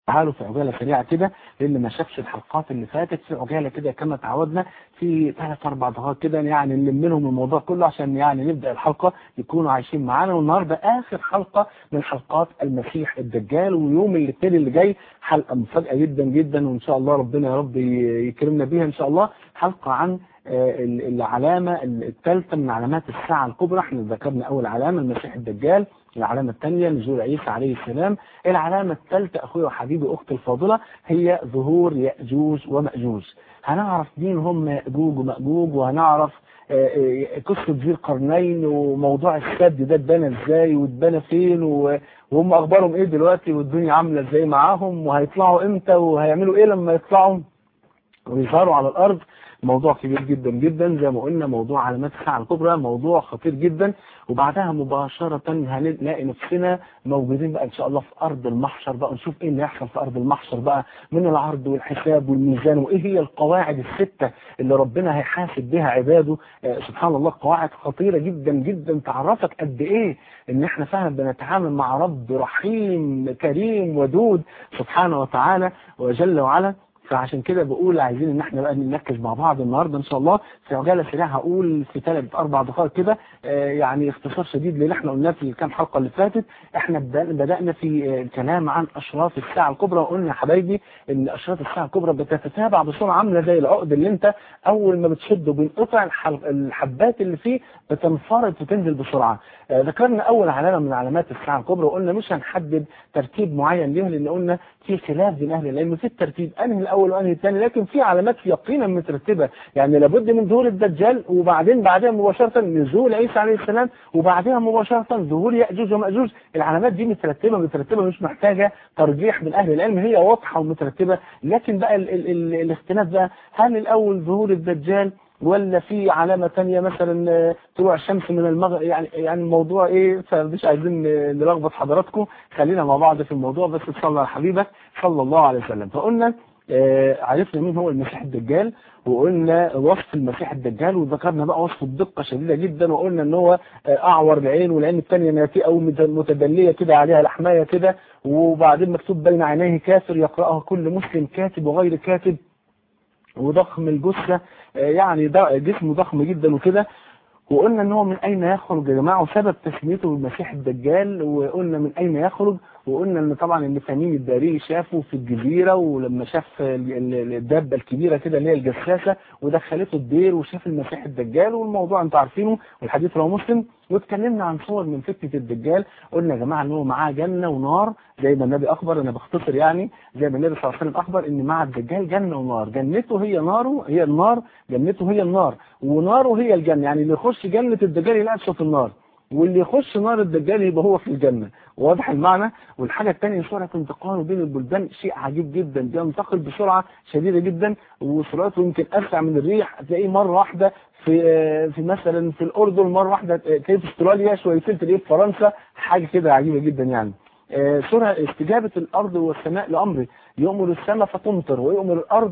تعالوا في عجاله سريعه كده للي ما شافش الحلقات اللي فاتت في عجاله كده كما تعودنا في ثلاث اربع دقائق كده يعني نلم لهم الموضوع كله عشان يعني نبدا الحلقه يكونوا عايشين معانا والنهارده اخر حلقه من حلقات المسيح الدجال ويوم الاثنين اللي جاي حلقه مفاجاه جدا جدا وان شاء الله ربنا يا رب يكرمنا بيها ان شاء الله حلقه عن العلامة الثالثة من علامات الساعة الكبرى احنا ذكرنا أول علامة المسيح الدجال العلامة الثانية نزول عيسى عليه السلام العلامة الثالثة أخوي وحبيبي أختي الفاضلة هي ظهور يأجوج ومأجوج هنعرف مين هم يأجوج ومأجوج وهنعرف قصة ذي القرنين وموضوع السد ده اتبنى ازاي واتبنى فين وهم اخبارهم ايه دلوقتي والدنيا عاملة ازاي معاهم وهيطلعوا امتى وهيعملوا ايه لما يطلعوا ويظهروا على الارض موضوع كبير جدا جدا زي ما قلنا موضوع علامات الساعة الكبرى موضوع خطير جدا وبعدها مباشرة هنلاقي نفسنا موجودين بقى ان شاء الله في ارض المحشر بقى نشوف ايه اللي يحصل في ارض المحشر بقى من العرض والحساب والميزان وايه هي القواعد الستة اللي ربنا هيحاسب بها عباده آه سبحان الله قواعد خطيرة جدا جدا تعرفك قد ايه ان احنا فعلا بنتعامل مع رب رحيم كريم ودود سبحانه وتعالى وجل وعلا فعشان كده بقول عايزين ان احنا بقى نركز مع بعض النهارده ان شاء الله في عجاله سريعه هقول في ثلاث اربع دقائق كده آه يعني اختصار شديد للي احنا قلناه في الكام حلقه اللي فاتت احنا بدانا في الكلام عن اشراف الساعه الكبرى وقلنا يا حبايبي ان اشراف الساعه الكبرى بتتتابع بسرعه عامله زي العقد اللي انت اول ما بتشده بينقطع الحبات اللي فيه بتنفرط وتنزل بسرعه آه ذكرنا اول علامه من علامات الساعه الكبرى وقلنا مش هنحدد ترتيب معين ليها لان قلنا في خلاف بين اهل العلم في الترتيب انهي الاول وانهي الثاني لكن في علامات يقينا مترتبه يعني لابد من ظهور الدجال وبعدين بعدها مباشره نزول عيسى عليه السلام وبعدها مباشره ظهور ياجوج وماجوج العلامات دي مترتبه مترتبه مش محتاجه ترجيح من اهل العلم هي واضحه ومترتبه لكن بقى ال ال ال الاختلاف بقى هل الاول ظهور الدجال ولا في علامة ثانيه مثلا طلوع الشمس من المغرب يعني يعني الموضوع ايه فمش عايزين نلخبط حضراتكم خلينا مع بعض في الموضوع بس تصلى على حبيبك صلى الله عليه وسلم فقلنا آه عرفنا مين هو المسيح الدجال وقلنا وصف المسيح الدجال وذكرنا بقى وصف الدقة شديدة جدا وقلنا ان هو آه اعور العين والعين الثانية ناتئة او متدلية كده عليها لحماية كده وبعدين مكتوب بين عينيه كافر يقرأها كل مسلم كاتب وغير كاتب وضخم الجثة يعني جسمه ضخم جدا وكده وقلنا ان هو من اين يخرج يا جماعه وسبب تسميته بالمسيح الدجال وقلنا من اين يخرج وقلنا ان طبعا ان تميم الداري شافه في الجزيره ولما شاف الدابه الكبيره كده اللي هي الجساسه ودخلته الدير وشاف المسيح الدجال والموضوع انتوا عارفينه والحديث رواه مسلم واتكلمنا عن صور من فتنه الدجال قلنا يا جماعه ان هو معاه جنه ونار زي ما النبي اخبر انا بختصر يعني زي ما النبي صلى الله عليه وسلم اخبر ان مع الدجال جنه ونار جنته هي ناره هي النار جنته هي النار وناره هي الجنه يعني اللي يخش جنه الدجال يلاقي نفسه في النار واللي يخش نار الدجال يبقى هو في الجنة واضح المعنى والحاجة الثانية سرعة انتقاله بين البلدان شيء عجيب جدا بينتقل بسرعة شديدة جدا وسرعته يمكن أسرع من الريح تلاقيه مرة واحدة في في مثلا في الأردن مرة واحدة تلاقيه في استراليا شويتين تلاقيه في فرنسا حاجة كده عجيبة جدا يعني سرعة استجابة الأرض والسماء لأمره يؤمر السماء فتمطر ويؤمر الأرض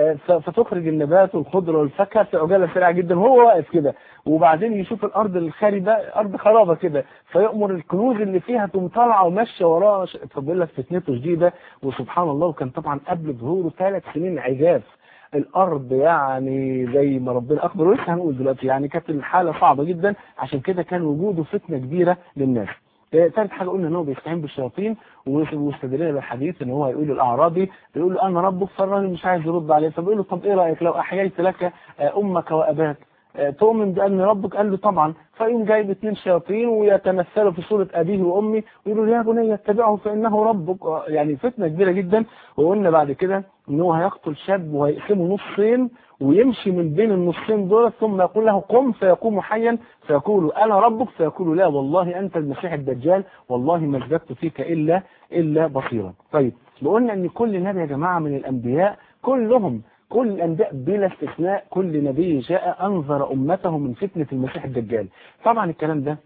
فتخرج النبات والخضر والفاكهه في عجاله سريعه جدا وهو واقف كده وبعدين يشوف الارض الخاربه ارض خرابه كده فيؤمر الكنوز اللي فيها تقوم طالعه وماشيه وراه فبيقول لك فتنته شديده وسبحان الله وكان طبعا قبل ظهوره ثلاث سنين عجاف الارض يعني زي ما ربنا اخبر ولسه هنقول دلوقتي يعني كانت الحاله صعبه جدا عشان كده كان وجوده فتنه كبيره للناس ثالث حاجه قلنا ان هو بيستعين بالشياطين واستدلنا بالحديث ان هو هيقول الاعرابي يقول له انا ربك فالراجل مش عايز يرد عليه فبيقول له طب ايه رايك لو احييت لك امك واباك تؤمن بان ربك قال له طبعا فيقوم جايب اثنين شياطين ويتمثلوا في صوره ابيه وامي ويقولوا يا بني اتبعه فانه ربك يعني فتنه كبيره جدا وقلنا بعد كده ان هو هيقتل شاب وهيقسمه نصين ويمشي من بين النصين دول ثم يقول له قم فيقوم حيا فيقول انا ربك فيقول لا والله انت المسيح الدجال والله ما ازددت فيك الا الا بصيرا طيب قلنا ان كل نبي يا جماعه من الانبياء كلهم كل الأنبياء بلا استثناء كل نبي جاء أنظر أمته من فتنة المسيح الدجال طبعا الكلام ده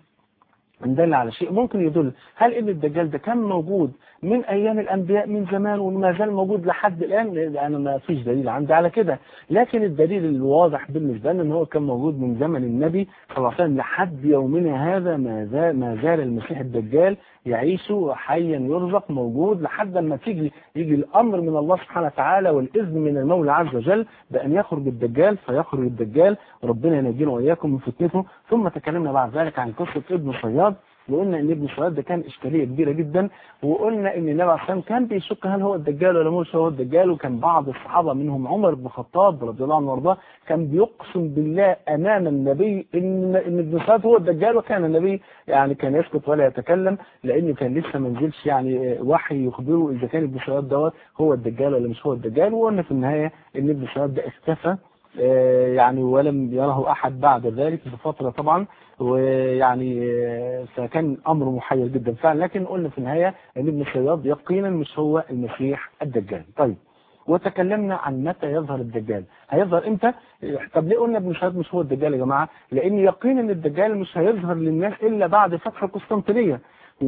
دل على شيء ممكن يدل هل ان الدجال ده كان موجود من ايام الانبياء من زمان وما زال موجود لحد الان انا ما فيش دليل عندي على كده لكن الدليل الواضح بالنسبه لنا ان هو كان موجود من زمن النبي صلى الله عليه وسلم لحد يومنا هذا ما زال ما زال المسيح الدجال يعيش حيا يرزق موجود لحد ما تيجي يجي الامر من الله سبحانه وتعالى والاذن من المولى عز وجل بان يخرج الدجال فيخرج الدجال ربنا ينجينا واياكم من فتنته ثم تكلمنا بعد ذلك عن قصه ابن صياد وقلنا ان ابن سواد ده كان اشكاليه كبيره جدا وقلنا ان النبي عليه الصلاه كان بيشك هل هو الدجال ولا مش هو الدجال وكان بعض الصحابه منهم عمر بن الخطاب رضي الله عنه وارضاه كان بيقسم بالله امام النبي ان ان ابن سواد هو الدجال وكان النبي يعني كان يسكت ولا يتكلم لانه كان لسه ما نزلش يعني وحي يخبره اذا كان ابن سواد دوت هو الدجال ولا مش هو الدجال وقلنا في النهايه ان ابن سواد ده اختفى يعني ولم يره احد بعد ذلك بفتره طبعا ويعني فكان امر محير جدا فعلا لكن قلنا في النهايه ان ابن صياد يقينا مش هو المسيح الدجال طيب وتكلمنا عن متى يظهر الدجال هيظهر امتى طب ليه قلنا ابن صياد مش هو الدجال يا جماعه لان يقينا الدجال مش هيظهر للناس الا بعد فتح القسطنطينيه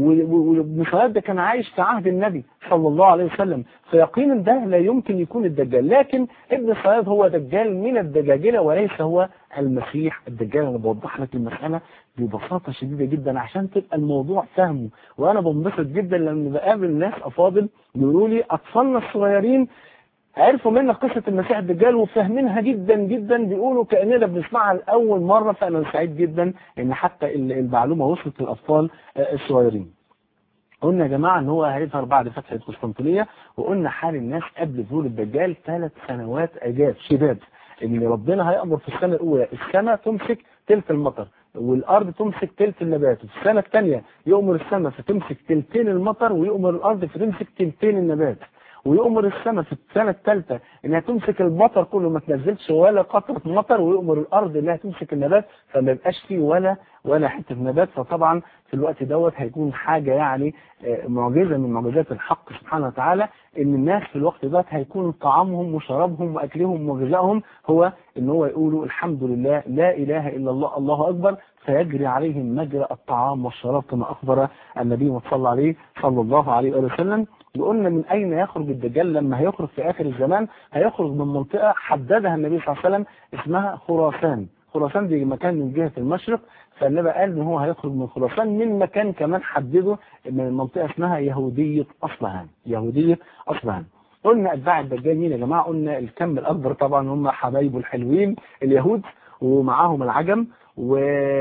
وابن صياد ده كان عايش في عهد النبي صلى الله عليه وسلم فيقينا ده لا يمكن يكون الدجال لكن ابن صياد هو دجال من الدجاجلة وليس هو المسيح الدجال انا بوضح لك المسألة ببساطة شديدة جدا عشان تبقى الموضوع فهمه وانا بنبسط جدا لما بقابل ناس افاضل يقولوا لي اطفالنا الصغيرين عرفوا منا قصة المسيح الدجال وفاهمينها جدا جدا بيقولوا كأننا بنسمعها لأول مرة فأنا سعيد جدا إن حتى المعلومة وصلت للأطفال الصغيرين. قلنا يا جماعة إن هو هيظهر بعد فتح القسطنطينية وقلنا حال الناس قبل ظهور الدجال ثلاث سنوات عجاز شباب إن ربنا هيأمر في السنة الأولى السماء تمسك تلك المطر والارض تمسك تلت النبات وفي السنه الثانيه يؤمر السماء فتمسك تلتين المطر ويؤمر الارض فتمسك تلتين النبات ويؤمر السماء في السنة الثالثة انها تمسك المطر كله ما تنزلش ولا قطرة مطر ويؤمر الارض انها تمسك النبات فما يبقاش فيه ولا ولا حتة نبات فطبعا في الوقت دوت هيكون حاجة يعني معجزة من معجزات الحق سبحانه وتعالى ان الناس في الوقت دوت هيكون طعامهم وشرابهم واكلهم وغذائهم هو ان هو يقولوا الحمد لله لا اله الا الله الله اكبر فيجري عليهم مجرى الطعام والشراب كما اخبر النبي صلى عليه صلى الله عليه وسلم وقلنا من أين يخرج الدجال لما هيخرج في آخر الزمان هيخرج من منطقة حددها النبي صلى الله عليه وسلم اسمها خراسان خراسان دي مكان من جهة المشرق فالنبي قال ان هو هيخرج من خراسان من مكان كمان حدده من منطقة اسمها يهودية أصلهان يهودية أصلهان قلنا أتباع الدجال مين يا جماعة قلنا الكم الأكبر طبعا هم حبايبه الحلوين اليهود ومعاهم العجم و...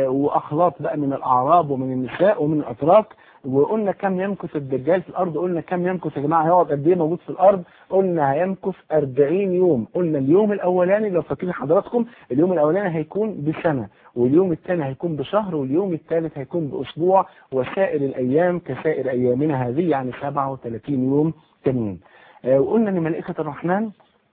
وأخلاط بقى من الأعراب ومن النساء ومن الأتراك وقلنا كم يمكث الدجال في الارض قلنا كم يمكث يا جماعه هيقعد قد ايه موجود في الارض قلنا هيمكث 40 يوم قلنا اليوم الاولاني لو فاكرين حضراتكم اليوم الاولاني هيكون بسنه واليوم الثاني هيكون بشهر واليوم الثالث هيكون باسبوع وسائر الايام كسائر ايامنا هذه يعني 37 يوم تانيين آه وقلنا ان ملائكه الرحمن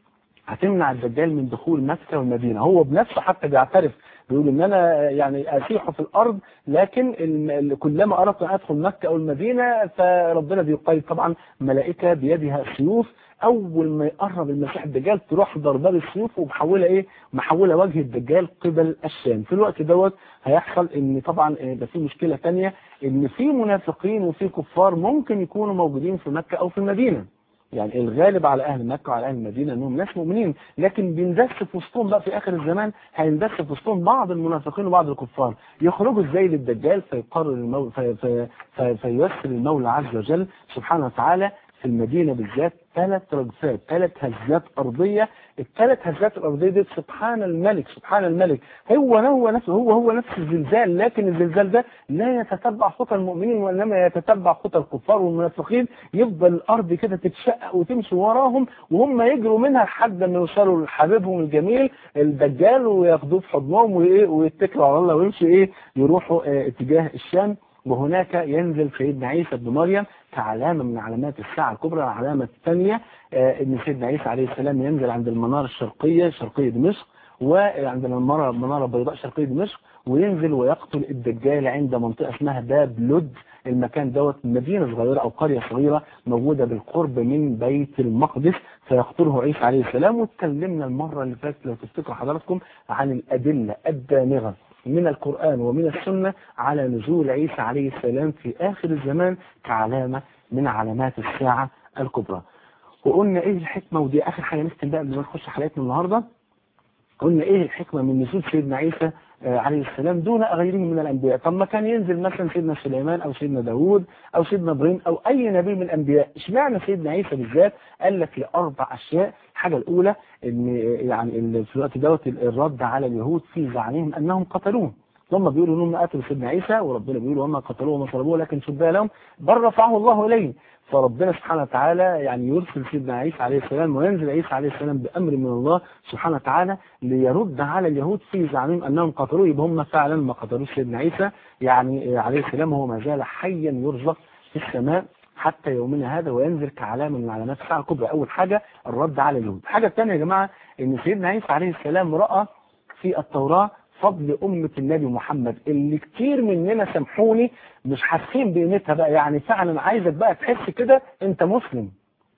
هتمنع الدجال من دخول مكة والمدينة هو بنفسه حتى بيعترف بيقول ان انا يعني اسيح في الارض لكن كلما اردت ان ادخل مكة او المدينة فربنا بيقيد طبعا ملائكة بيدها سيوف اول ما يقرب المسيح الدجال تروح ضربه بالسيوف ومحوله ايه محوله وجه الدجال قبل الشام في الوقت دوت هيحصل ان طبعا ده في مشكله ثانيه ان في منافقين وفي كفار ممكن يكونوا موجودين في مكه او في المدينه يعني الغالب على اهل مكه وعلى اهل المدينه انهم ناس مؤمنين لكن بيندس في وسطهم بقى في اخر الزمان هيندس في وسطهم بعض المنافقين وبعض الكفار يخرجوا ازاي للدجال فيقرر المولى في في في فييسر المولى عز وجل سبحانه وتعالى في المدينة بالذات ثلاث رجفات ثلاث هزات أرضية الثلاث هزات الأرضية دي سبحان الملك سبحان الملك هو هو نفسه هو هو نفس الزلزال لكن الزلزال ده لا يتتبع خطى المؤمنين وإنما يتتبع خطى الكفار والمنافقين يفضل الأرض كده تتشقق وتمشي وراهم وهم يجروا منها لحد ما يوصلوا لحبيبهم الجميل الدجال وياخدوه في حضنهم ويتكلوا على الله ويمشوا إيه يروحوا اه اتجاه الشام وهناك ينزل سيدنا عيسى بن مريم كعلامة من علامات الساعة الكبرى العلامة الثانية آه ان سيدنا عيسى عليه السلام ينزل عند المنارة الشرقية شرقية دمشق وعند المنارة منارة بيضاء شرقية دمشق وينزل ويقتل الدجال عند منطقة اسمها باب لد المكان دوت مدينة صغيرة أو قرية صغيرة موجودة بالقرب من بيت المقدس فيقتله عيسى عليه السلام واتكلمنا المرة اللي فاتت لو تفتكروا حضراتكم عن الأدلة الدامغة من القرآن ومن السنة على نزول عيسى عليه السلام في آخر الزمان كعلامة من علامات الساعة الكبرى وقلنا ايه الحكمة ودي آخر حاجة نختم بقى قبل ما نخش حلقتنا النهاردة قلنا ايه الحكمة من نزول سيدنا عيسى عليه السلام دون غيره من الأنبياء طب ما كان ينزل مثلا سيدنا سليمان أو سيدنا داوود أو سيدنا إبراهيم أو أي نبي من الأنبياء اشمعنى سيدنا عيسى بالذات قال لك لأربع أشياء الحاجة الأولى إن يعني في الوقت دوت الرد على اليهود في زعمهم أنهم قتلوه ثم بيقولوا انهم قتلوا سيدنا عيسى وربنا بيقول وما قتلوه وما صلبوه لكن شبه لهم بل رفعه الله اليه فربنا سبحانه وتعالى يعني يرسل سيدنا عيسى عليه السلام وينزل عيسى عليه السلام بامر من الله سبحانه وتعالى ليرد على اليهود في زعمهم انهم قتلوه يبقى هم فعلا ما قتلوش سيدنا عيسى يعني عليه السلام هو ما زال حيا يرزق في السماء حتى يومنا هذا وينزل كعلامة من علامات الساعة الكبرى أول حاجة الرد على اليهود الحاجة الثانية يا جماعة إن سيدنا عيسى عليه السلام رأى في التوراة فضل أمة النبي محمد اللي كتير مننا سامحوني مش حاسين بقيمتها بقى يعني فعلا عايزك بقى تحس كده أنت مسلم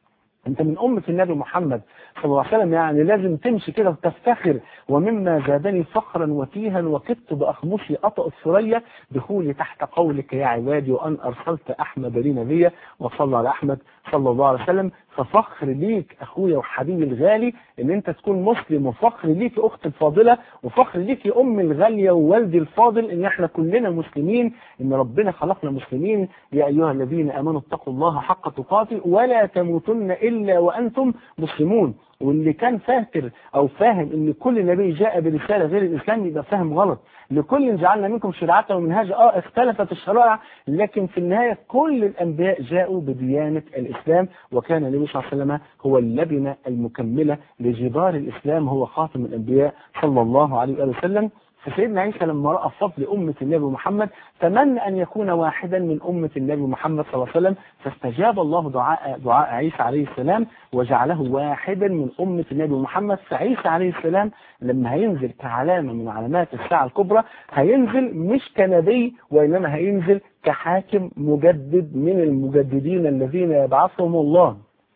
انت من أمة النبي محمد صلى الله عليه وسلم يعني لازم تمشي كده وتفتخر ومما زادني فخرا وتيها وكدت بأخمصي أطأ الثريا دخولي تحت قولك يا عبادي وأن أرسلت أحمد لي نبيا وصلى على أحمد صلى الله عليه وسلم ففخر ليك أخويا وحبيبي الغالي إن أنت تكون مسلم وفخر ليك أختي الفاضلة وفخر ليك يا أمي الغالية ووالدي الفاضل إن إحنا كلنا مسلمين إن ربنا خلقنا مسلمين يا أيها الذين آمنوا اتقوا الله حق تقاته ولا تموتن إلا وأنتم مسلمون واللي كان فاكر او فاهم ان كل نبي جاء برساله غير الاسلام يبقى فاهم غلط لكل جعلنا منكم شريعه ومنهاجا اه اختلفت الشرائع لكن في النهايه كل الانبياء جاءوا بديانه الاسلام وكان النبي صلى الله عليه وسلم هو اللبنه المكمله لجدار الاسلام هو خاتم الانبياء صلى الله عليه واله وسلم فسيدنا عيسى لما رأى فضل أمة النبي محمد تمنى أن يكون واحدا من أمة النبي محمد صلى الله عليه وسلم فاستجاب الله دعاء, دعاء عيسى عليه السلام وجعله واحدا من أمة النبي محمد فعيسى عليه السلام لما هينزل كعلامة من علامات الساعة الكبرى هينزل مش كنبي وإنما هينزل كحاكم مجدد من المجددين الذين يبعثهم الله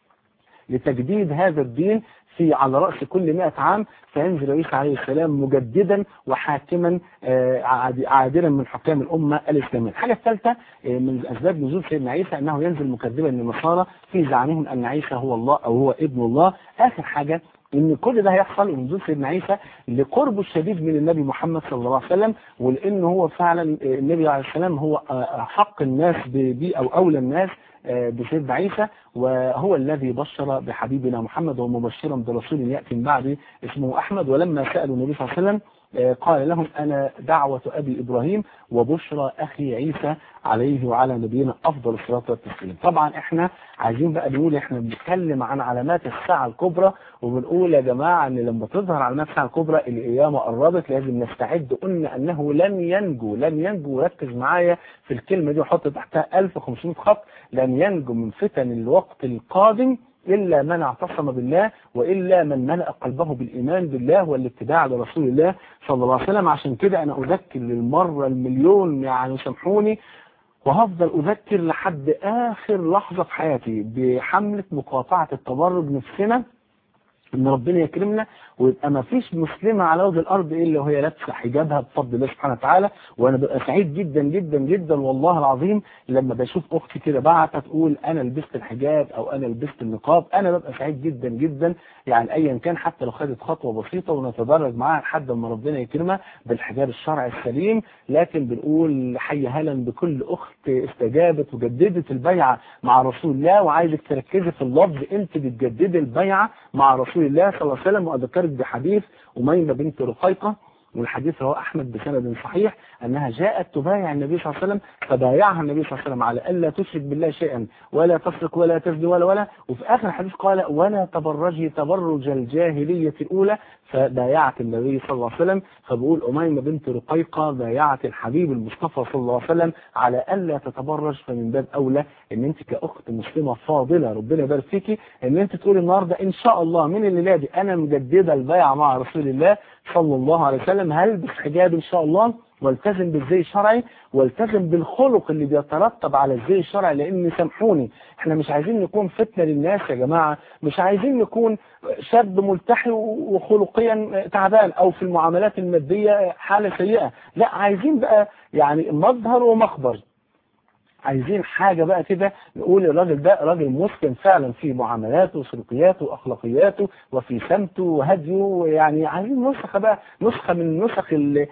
لتجديد هذا الدين في على رأس كل 100 عام فينزل عيسى عليه السلام مجددا وحاكما عادلا من حكام الأمة الإسلامية الحاجة الثالثة من أسباب نزول سيدنا عيسى أنه ينزل مكذبا للنصارى في زعمهم أن عيسى هو الله أو هو ابن الله آخر حاجة ان كل ده هيحصل ونزول سيدنا عيسى لقربه الشديد من النبي محمد صلى الله عليه وسلم ولان هو فعلا النبي عليه السلام هو حق الناس بيه او اولى الناس بسيدنا عيسى وهو الذي بشر بحبيبنا محمد ومبشرا برسول يأتي من بعده اسمه أحمد ولما سألوا النبي صلى الله عليه وسلم قال لهم أنا دعوة أبي إبراهيم وبشرى أخي عيسى عليه وعلى نبينا أفضل الصلاة والتسليم طبعا احنا عايزين بقى نقول احنا بنتكلم عن علامات الساعة الكبرى وبنقول يا جماعة ان لما تظهر علامات الساعة الكبرى القيامة قربت لازم نستعد قلنا انه لن ينجو لن ينجو ركز معايا في الكلمة دي وحط تحتها 1500 خط لن ينجو من فتن الوقت القادم إلا من اعتصم بالله وإلا من ملأ قلبه بالإيمان بالله والاتباع لرسول الله صلى الله عليه وسلم عشان كده أنا أذكر للمرة المليون يعني سامحوني وهفضل أذكر لحد آخر لحظة في حياتي بحملة مقاطعة التبرج نفسنا ان ربنا يكرمنا ويبقى ما فيش مسلمة على وجه الارض الا وهي لابسه حجابها بفضل الله سبحانه وتعالى وانا ببقى سعيد جدا جدا جدا والله العظيم لما بشوف اختي كده بعت تقول انا لبست الحجاب او انا لبست النقاب انا ببقى سعيد جدا جدا يعني ايا كان حتى لو خدت خطوه بسيطه ونتدرج معاها لحد ما ربنا يكرمها بالحجاب الشرعي السليم لكن بنقول حي هلا بكل اخت استجابت وجددت البيعه مع رسول الله وعايزك تركزي في اللفظ انت بتجددي البيعه مع رسول الله صلى الله عليه وسلم وأذكرك بحديث أميمة بنت رقيقة والحديث رواه أحمد بسند صحيح أنها جاءت تبايع النبي صلى الله عليه وسلم فبايعها النبي صلى الله عليه وسلم على ألا تشرك بالله شيئا ولا تسرق ولا تزني ولا ولا وفي آخر الحديث قال ولا تبرجي تبرج الجاهلية الأولى فبايعت النبي صلى الله عليه وسلم فبقول أميمة بنت رقيقة بايعت الحبيب المصطفى صلى الله عليه وسلم على ألا تتبرج فمن باب أولى أن أنت كأخت مسلمة فاضلة ربنا يبارك فيكي أن أنت تقولي النهاردة إن شاء الله من الليلة دي أنا مجددة البيعة مع رسول الله صلى الله عليه وسلم هلبس حجاب إن شاء الله والتزم بالزي الشرعي والتزم بالخلق اللي بيترتب على الزي الشرعي لان سامحوني احنا مش عايزين نكون فتنة للناس يا جماعة مش عايزين نكون شاب ملتحي وخلقيا تعبان او في المعاملات المادية حالة سيئة لا عايزين بقى يعني مظهر ومخبر عايزين حاجة بقى كده نقول الراجل ده راجل مسلم فعلا في معاملاته وسلوكياته واخلاقياته وفي سمته وهديه يعني عايزين نسخة بقى نسخة من النسخ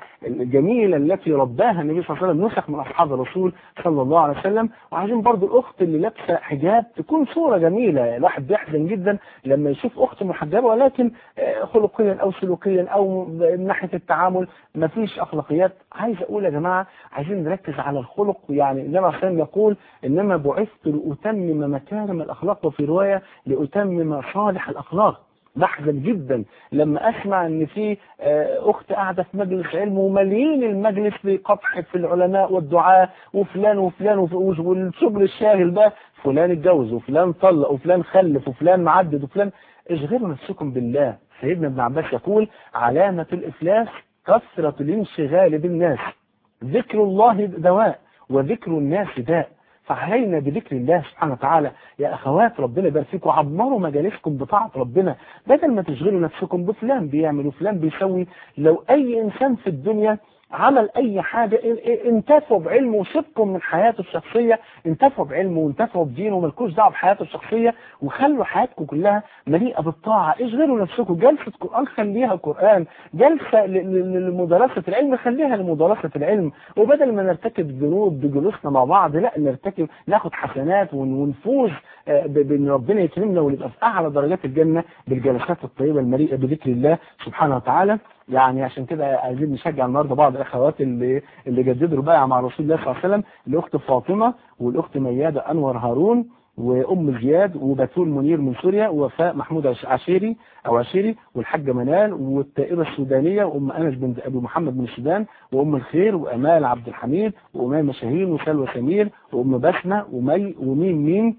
الجميلة التي رباها النبي صلى الله عليه وسلم نسخ من اصحاب الرسول صلى الله عليه وسلم وعايزين برضو الاخت اللي لابسة حجاب تكون صورة جميلة الواحد بيحزن جدا لما يشوف اخت محجبة ولكن خلقيا او سلوكيا او من ناحية التعامل مفيش اخلاقيات عايز اقول يا جماعة عايزين نركز على الخلق يعني النبي صلى يقول إنما بعثت لأتمم مكارم الأخلاق وفي رواية لأتمم صالح الأخلاق بحزن جدا لما أسمع إن في أخت قاعدة في مجلس علم ومليين المجلس بقطح في العلماء والدعاء وفلان وفلان والشغل الشاغل ده فلان اتجوز وفلان طلق وفلان خلف وفلان معدد وفلان اشغلوا نفسكم بالله سيدنا ابن عباس يقول علامة الإفلاس كثرة الانشغال بالناس ذكر الله دواء وذكر الناس داء فعلينا بذكر الله سبحانه وتعالى يا أخوات ربنا يبارك فيكم عمروا مجالسكم بطاعة ربنا بدل ما تشغلوا نفسكم بفلان بيعمل وفلان بيسوي لو أي إنسان في الدنيا عمل أي حاجة انتفعوا بعلمه وسيبكم من حياته الشخصية انتفعوا بعلمه وانتفعوا بدينه وملكوش دعوه بحياته الشخصية وخلوا حياتكم كلها مليئة بالطاعة اشغلوا نفسكم جلسة قرآن خليها قرآن جلسة لمدرسة العلم خليها لمدرسة العلم وبدل ما نرتكب ذنوب بجلوسنا مع بعض لا نرتكب ناخد حسنات ونفوز بان ربنا يكرمنا ونبقى في اعلى درجات الجنة بالجلسات الطيبة المليئة بذكر الله سبحانه وتعالى يعني عشان كده عايزين نشجع النهارده بعض الاخوات اللي اللي جددوا البيعه مع رسول الله صلى الله عليه وسلم الاخت فاطمه والاخت مياده انور هارون وام زياد وبتول منير من سوريا ووفاء محمود عشيري او عشيري والحاجه منال والتائبه السودانيه وام انس بنت ابي محمد من السودان وام الخير وامال عبد الحميد وامام شاهين وسلوى سمير وام بسمه ومي وميم ميم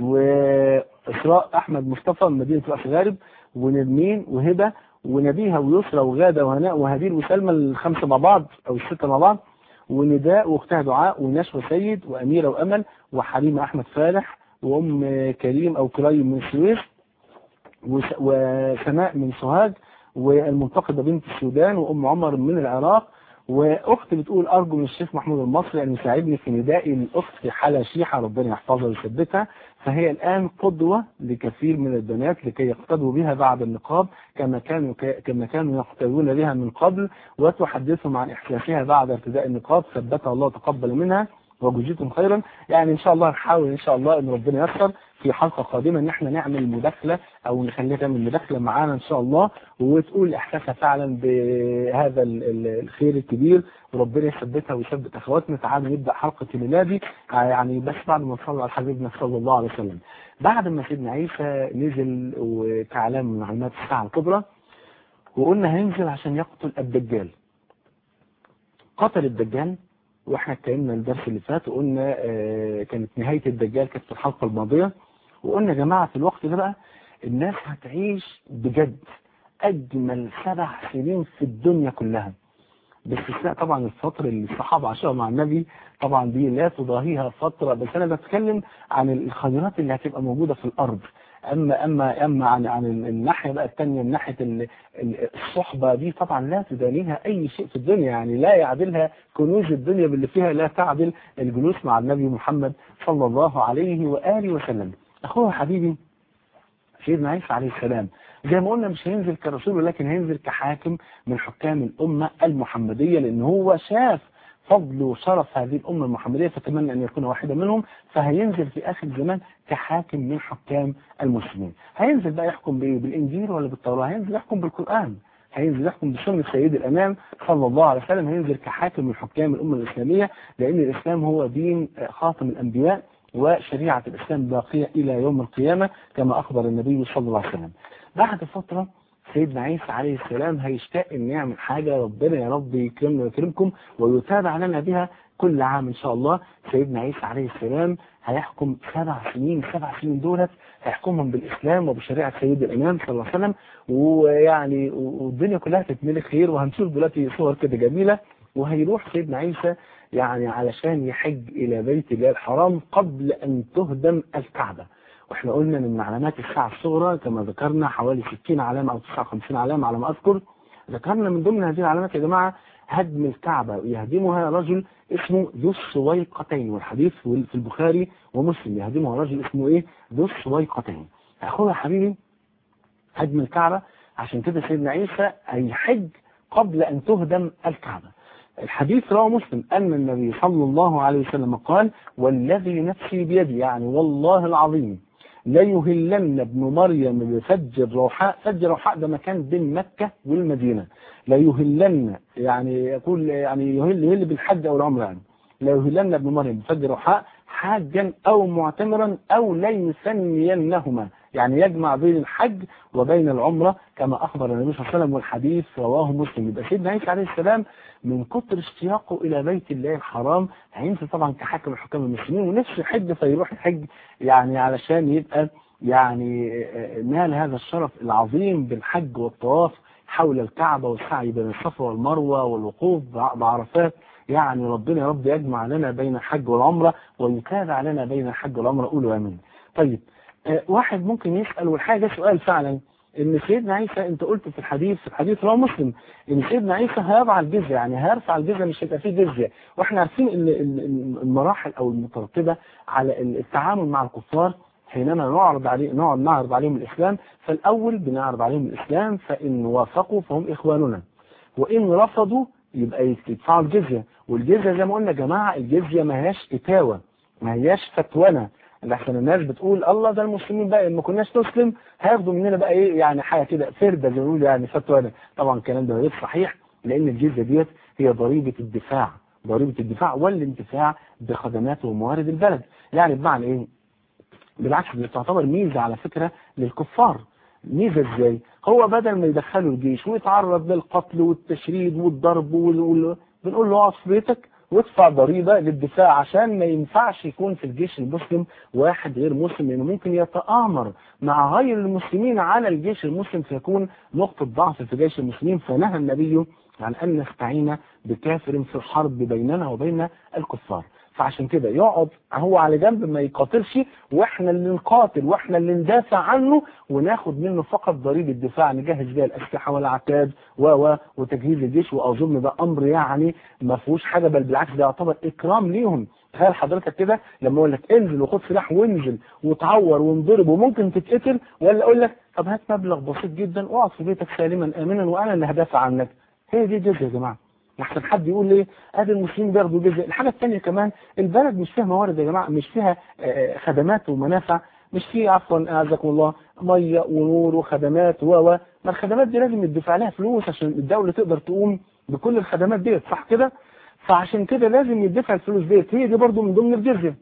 واسراء احمد مصطفى من مدينه راس غارب ونرمين وهبه ونبيها ويسرى وغادة وهناء وهدير وسلمى الخمسة مع بعض أو الستة مع بعض ونداء واختها دعاء ونشوى سيد وأميرة وأمل وحليمة أحمد فالح وأم كريم أو كريم من السويس وسماء من سوهاج والمنتقدة بنت السودان وأم عمر من العراق واخت بتقول ارجو من الشيخ محمود المصري ان يساعدني في ندائي للاخت في حاله شيحه ربنا يحفظها ويثبتها فهي الان قدوه لكثير من البنات لكي يقتدوا بها بعد النقاب كما كانوا كما كانوا يقتدون بها من قبل وتحدثهم عن احساسها بعد ارتداء النقاب ثبتها الله تقبل منها وجزيتم خيرا يعني ان شاء الله نحاول ان شاء الله ان ربنا ييسر في حلقة قادمة ان احنا نعمل مداخلة او نخليها تعمل مداخلة معانا ان شاء الله وتقول احساسها فعلا بهذا الخير الكبير وربنا يثبتها ويثبت اخواتنا تعالوا نبدأ حلقة الميلادي يعني بس بعد ما نصلي على حبيبنا صلى الله عليه وسلم بعد ما سيدنا عيسى نزل وكعلام من علامات الساعة الكبرى وقلنا هينزل عشان يقتل الدجال قتل الدجال واحنا اتكلمنا الدرس اللي فات وقلنا آه كانت نهاية الدجال كانت في الحلقة الماضية وقلنا يا جماعة في الوقت ده بقى الناس هتعيش بجد أجمل سبع سنين في الدنيا كلها باستثناء طبعا الفترة اللي الصحابة عاشوها مع النبي طبعا دي لا تضاهيها فترة بس أنا بتكلم عن الخيرات اللي هتبقى موجودة في الأرض أما أما أما عن عن الناحية بقى الثانية من ناحية الصحبة دي طبعا لا تدانيها أي شيء في الدنيا يعني لا يعدلها كنوز الدنيا باللي فيها لا تعدل الجلوس مع النبي محمد صلى الله عليه وآله وسلم أخوه حبيبي سيدنا عيسى عليه السلام زي ما قلنا مش هينزل كرسول ولكن هينزل كحاكم من حكام الأمة المحمدية لأن هو شاف فضل وشرف هذه الأمة المحمدية فتمنى أن يكون واحدا منهم فهينزل في آخر الزمان كحاكم من حكام المسلمين هينزل بقى يحكم بإيه بالإنجيل ولا بالتوراة هينزل يحكم بالقرآن هينزل يحكم بسنة سيد الأمام صلى الله عليه وسلم هينزل كحاكم من حكام الأمة الإسلامية لأن الإسلام هو دين خاتم الأنبياء وشريعة الإسلام باقية إلى يوم القيامة كما أخبر النبي صلى الله عليه وسلم بعد فترة سيدنا عيسى عليه السلام هيشتاق ان يعمل حاجة ربنا يا رب يكرمنا ويكرمكم ويتابع لنا بها كل عام ان شاء الله سيدنا عيسى عليه السلام هيحكم سبع سنين سبع سنين دولت هيحكمهم بالاسلام وبشريعة سيد الامام صلى الله عليه وسلم ويعني والدنيا كلها تتملي خير وهنشوف دلوقتي صور كده جميلة وهيروح سيدنا عيسى يعني علشان يحج الى بيت الله الحرام قبل ان تهدم الكعبة واحنا قلنا من علامات الساعة الصغرى كما ذكرنا حوالي 60 علامة او 59 علامة على ما اذكر ذكرنا من ضمن هذه العلامات يا جماعة هدم الكعبة يهدمها رجل اسمه ذو السويقتين والحديث في البخاري ومسلم يهدمها رجل اسمه ايه ذو السويقتين اخويا حبيبي هدم الكعبة عشان كده سيدنا عيسى هيحج قبل ان تهدم الكعبة الحديث رواه مسلم أن النبي صلى الله عليه وسلم قال والذي نفسي بيدي يعني والله العظيم ليهلن ابن مريم بفج الروحاء فج الروحاء ده مكان بين مكة والمدينة ليهلن يعني يقول يعني يهل يهل بالحج أو العمرة يعني ليهلن ابن مريم بفج الروحاء حاجا أو معتمرا أو ليسمينهما يعني يجمع بين الحج وبين العمرة كما أخبر النبي صلى الله عليه وسلم والحديث رواه مسلم يبقى سيدنا عيسى عليه السلام من كتر اشتياقه إلى بيت الله الحرام هينزل طبعا كحاكم الحكام المسلمين ونفسه يحج فيروح يحج يعني علشان يبقى يعني نال هذا الشرف العظيم بالحج والطواف حول الكعبة والسعي بين الصفا والمروة والوقوف بعرفات يعني ربنا يا رب يجمع لنا بين الحج والعمرة ويتابع لنا بين الحج والعمرة قولوا امين طيب واحد ممكن يسأل والحاجة سؤال فعلا ان سيدنا عيسى انت قلت في الحديث في الحديث رواه مسلم ان سيدنا عيسى هيضع الجزية يعني هيرفع الجزية مش هيبقى فيه جزية واحنا عارفين ان المراحل او المترتبة على التعامل مع الكفار حينما نعرض عليه نقعد نعرض عليهم الاسلام فالاول بنعرض عليهم الاسلام فان وافقوا فهم اخواننا وان رفضوا يبقى يدفعوا الجزية والجزية زي ما قلنا يا جماعة الجزية ما هياش اتاوة ما هياش فتوانة لحسن الناس بتقول الله ده المسلمين بقى ما كناش نسلم هياخدوا مننا بقى ايه يعني حاجه كده فرده زي ما بيقولوا يعني فتوى طبعا الكلام ده غير صحيح لان الجزيه ديت هي ضريبه الدفاع ضريبه الدفاع والانتفاع بخدمات وموارد البلد يعني بمعنى ايه بالعكس دي تعتبر ميزه على فكره للكفار ميزه ازاي هو بدل ما يدخلوا الجيش ويتعرض للقتل والتشريد والضرب وال... وال... بنقول له اقعد في بيتك وادفع ضريبة للدفاع عشان ما ينفعش يكون في الجيش المسلم واحد غير مسلم لأنه ممكن يتآمر مع غير المسلمين على الجيش المسلم فيكون نقطة ضعف في جيش المسلمين فنهى النبي عن أن نستعين بكافر في الحرب بيننا وبين الكفار فعشان كده يقعد هو على جنب ما يقاتلش واحنا اللي نقاتل واحنا اللي ندافع عنه وناخد منه فقط ضريبة الدفاع نجهز بيها الاسلحه والعتاد و و وتجهيز الجيش واظن ده امر يعني ما فيهوش حاجه بل بالعكس ده يعتبر اكرام ليهم تخيل حضرتك كده لما اقول لك انزل وخد سلاح وانزل وتعور وانضرب وممكن تتقتل ولا اقول لك طب هات مبلغ بسيط جدا واقعد في بيتك سالما امنا وانا اللي هدافع عنك هي دي جزء يا جماعه لحسن حد يقول ليه ادي المسلمين بياخدوا جزء الحاجة الثانية كمان البلد مش فيها موارد يا جماعة مش فيها خدمات ومنافع مش فيه عفوا اعزكم الله مية ونور وخدمات و و ما الخدمات دي لازم يدفع لها فلوس عشان الدولة تقدر تقوم بكل الخدمات ديت صح كده فعشان كده لازم يدفع الفلوس ديت هي دي برضو من ضمن الجزية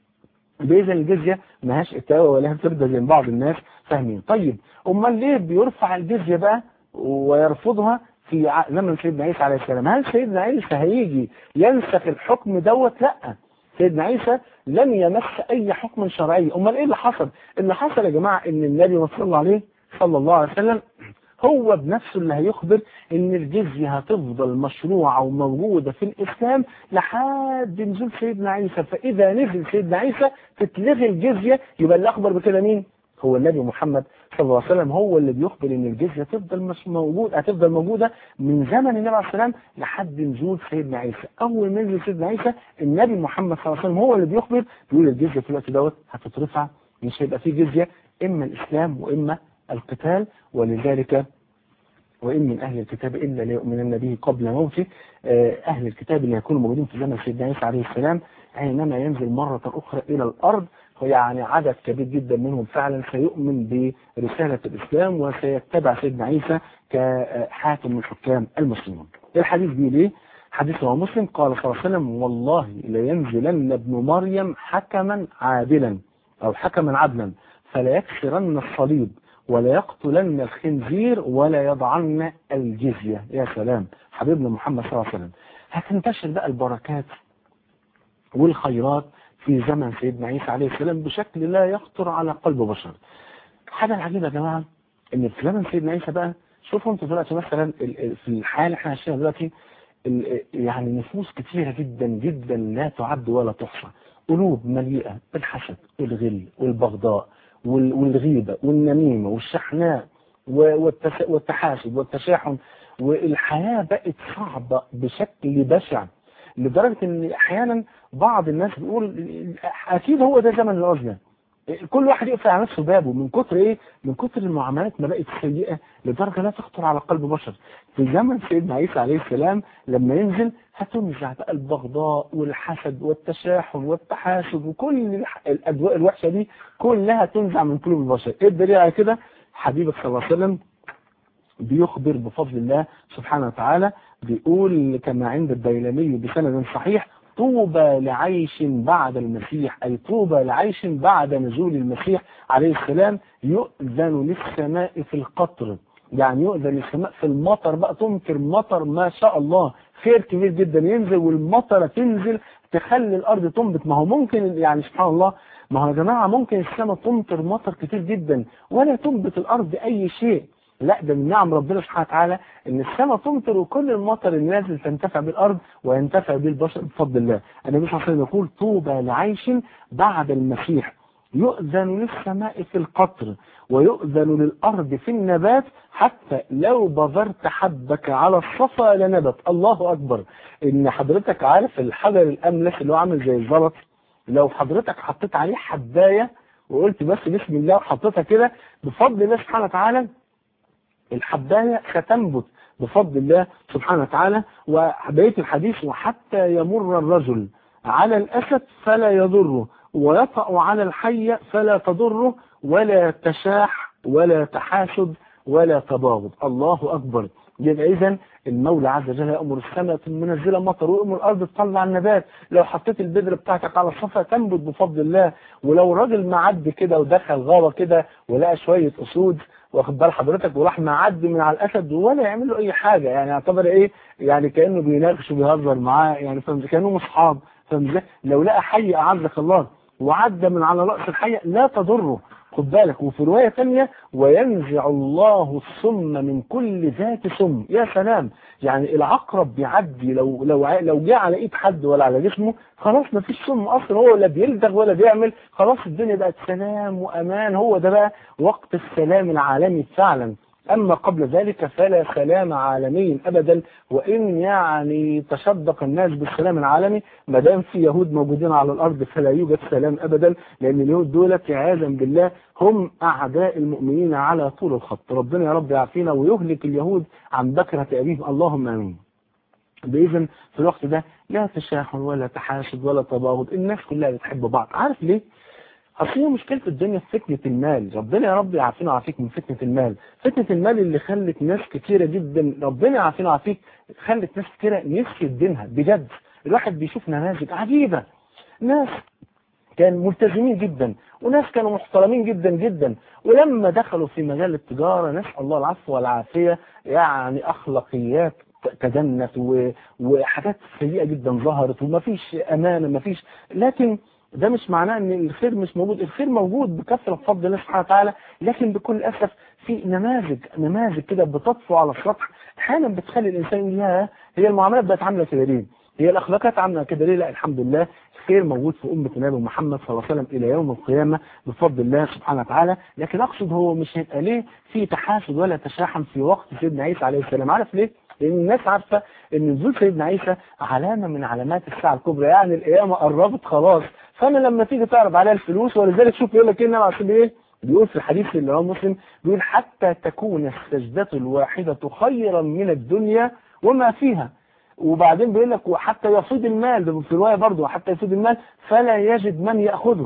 بإذن الجزية ماهاش اتاوة ولا ترضى زي بعض الناس فاهمين طيب امال ليه بيرفع الجزية بقى ويرفضها في زمن سيدنا عيسى عليه السلام هل سيدنا عيسى هيجي ينسخ الحكم دوت لا سيدنا عيسى لم يمس اي حكم شرعي امال ايه اللي حصل اللي حصل يا جماعة ان النبي صلى الله عليه صلى الله عليه وسلم هو بنفسه اللي هيخبر ان الجزية هتفضل مشروعة وموجودة في الاسلام لحد نزول سيدنا عيسى فاذا نزل سيدنا عيسى تتلغي الجزية يبقى اللي اخبر بكده مين هو النبي محمد صلى الله عليه وسلم هو اللي بيخبر ان الجزية تفضل مش موجود هتفضل موجودة من زمن النبي عليه السلام لحد نزول سيدنا عيسى اول ما نزل سيدنا عيسى النبي محمد صلى الله عليه وسلم هو اللي بيخبر بيقول الجزية في الوقت دوت هتترفع مش هيبقى فيه جزية اما الاسلام واما القتال ولذلك وإن من أهل الكتاب إلا ليؤمنن به قبل موته أهل الكتاب اللي هيكونوا موجودين في زمن سيدنا عيسى عليه السلام حينما ينزل مرة أخرى إلى الأرض يعني عدد كبير جدا منهم فعلا سيؤمن برسالة الإسلام وسيتبع سيدنا عيسى كحاكم من حكام المسلمين الحديث بيقول ايه حديث هو مسلم قال صلى الله عليه وسلم والله لينزلن ابن مريم حكما عادلا أو حكما عدلا فلا يكسرن الصليب ولا يقتلن الخنزير ولا يضعن الجزية يا سلام حبيبنا محمد صلى الله عليه وسلم هتنتشر بقى البركات والخيرات في زمن سيدنا عيسى عليه السلام بشكل لا يخطر على قلب بشر حاجة العجيبة يا جماعة ان في زمن سيدنا عيسى بقى شوفوا انتوا دلوقتي مثلا في الحالة اللي احنا عايشينها دلوقتي يعني نفوس كثيرة جدا جدا لا تعد ولا تحصى قلوب مليئة بالحسد والغل والبغضاء والغيبة والنميمة والشحناء والتحاسد والتشاحن والحياة بقت صعبة بشكل بشع لدرجة ان احيانا بعض الناس بيقول اكيد هو ده زمن العزلة كل واحد يقفل على نفسه بابه من كتر ايه من كتر المعاملات ما بقت سيئة لدرجة لا تخطر على قلب بشر في زمن سيدنا عيسى عليه السلام لما ينزل هتنزع بقى البغضاء والحسد والتشاحن والتحاسد وكل الاجواء الوحشة دي كلها تنزع من قلوب البشر ايه الدليل على كده حبيبك صلى الله عليه وسلم بيخبر بفضل الله سبحانه وتعالى بيقول كما عند الديلمي بسند صحيح طوبى لعيش بعد المسيح أي طوبى لعيش بعد نزول المسيح عليه السلام يؤذن للسماء في القطر يعني يؤذن للسماء في المطر بقى تمطر مطر ما شاء الله خير كبير جدا ينزل والمطره تنزل تخلي الارض تنبت ما هو ممكن يعني سبحان الله ما هو يا جماعه ممكن السماء تمطر مطر كتير جدا ولا تنبت الارض اي شيء لا ده من نعم ربنا سبحانه وتعالى ان السماء تمطر وكل المطر اللي نازل تنتفع بالارض وينتفع به البشر بفضل الله النبي صلى الله عليه وسلم يقول طوبى لعيش بعد المسيح يؤذن للسماء في القطر ويؤذن للأرض في النبات حتى لو بذرت حبك على الصفا لنبت الله أكبر إن حضرتك عارف الحجر الأملس اللي هو عامل زي الزلط لو حضرتك حطيت عليه حباية وقلت بس بسم الله وحطيتها كده بفضل الله سبحانه وتعالى الحباية ستنبت بفضل الله سبحانه وتعالى وبقية الحديث وحتى يمر الرجل على الأسد فلا يضره ويطأ على الحية فلا تضره ولا تشاح ولا تحاسد ولا تباغض الله أكبر يبقى إذا المولى عز وجل يأمر السماء منزلة مطر ويأمر الأرض تطلع النبات لو حطيت البذرة بتاعتك على الصفا تنبت بفضل الله ولو راجل معدي كده ودخل غابة كده ولقى شوية أسود واخد بال حضرتك وراح معدي من على الاسد ولا يعمل له اي حاجه يعني يعتبر ايه يعني كانه بيناقش وبيهزر معاه يعني فاهم كانهم اصحاب فاهم ازاي لو لقى حي اعزك الله وعدى من على راس الحيه لا تضره خد بالك وفي روايه ثانيه وينزع الله السم من كل ذات سم يا سلام يعني العقرب بيعدي لو لو لو جه على ايد حد ولا على جسمه خلاص ما فيش سم اصلا هو لا بيلدغ ولا بيعمل خلاص الدنيا بقت سلام وامان هو ده بقى وقت السلام العالمي فعلا أما قبل ذلك فلا سلام عالمي أبدا وإن يعني تشدق الناس بالسلام العالمي ما دام في يهود موجودين على الأرض فلا يوجد سلام أبدا لأن اليهود دول عياذا بالله هم أعداء المؤمنين على طول الخط ربنا يا رب يعافينا ويهلك اليهود عن بكرة أبيهم اللهم آمين بإذن في الوقت ده لا تشاحن ولا تحاسد ولا تباغض الناس كلها بتحب بعض عارف ليه؟ اصل هي مشكله الدنيا في فتنه المال ربنا يا رب يعافينا ويعافيك من فتنه المال فتنه المال اللي خلت ناس كتيره جدا ربنا يعافينا ويعافيك خلت ناس كتيره نسيت دينها بجد الواحد بيشوف نماذج عجيبه ناس كانوا ملتزمين جدا وناس كانوا محترمين جدا جدا ولما دخلوا في مجال التجاره نسال الله العفو والعافيه يعني اخلاقيات تدنت وحاجات سيئه جدا ظهرت ومفيش امانه مفيش لكن ده مش معناه ان الخير مش موجود الخير موجود بكثرة بفضل الله سبحانه وتعالى لكن بكل اسف في نماذج نماذج كده بتطفو على السطح احيانا بتخلي الانسان يقول يا هي المعاملات بقت عامله كده ليه هي الاخلاقات عامله كده ليه لا الحمد لله الخير موجود في امه النبي محمد صلى الله عليه وسلم الى يوم القيامه بفضل الله سبحانه وتعالى لكن اقصد هو مش هيبقى ليه في تحاسد ولا تشاحن في وقت سيدنا عيسى عليه السلام عارف ليه لان الناس عارفه ان نزول سيدنا عيسى علامه من علامات الساعه الكبرى يعني القيامه قربت خلاص فانا لما تيجي تعرض عليها الفلوس ولذلك شوف يقول لك ايه النبي عشان ايه بيقول في الحديث اللي هو مسلم بيقول حتى تكون السجدة الواحدة خيرا من الدنيا وما فيها وبعدين بيقول لك وحتى يفيض المال ده في رواية برضه حتى يفيض المال فلا يجد من يأخذه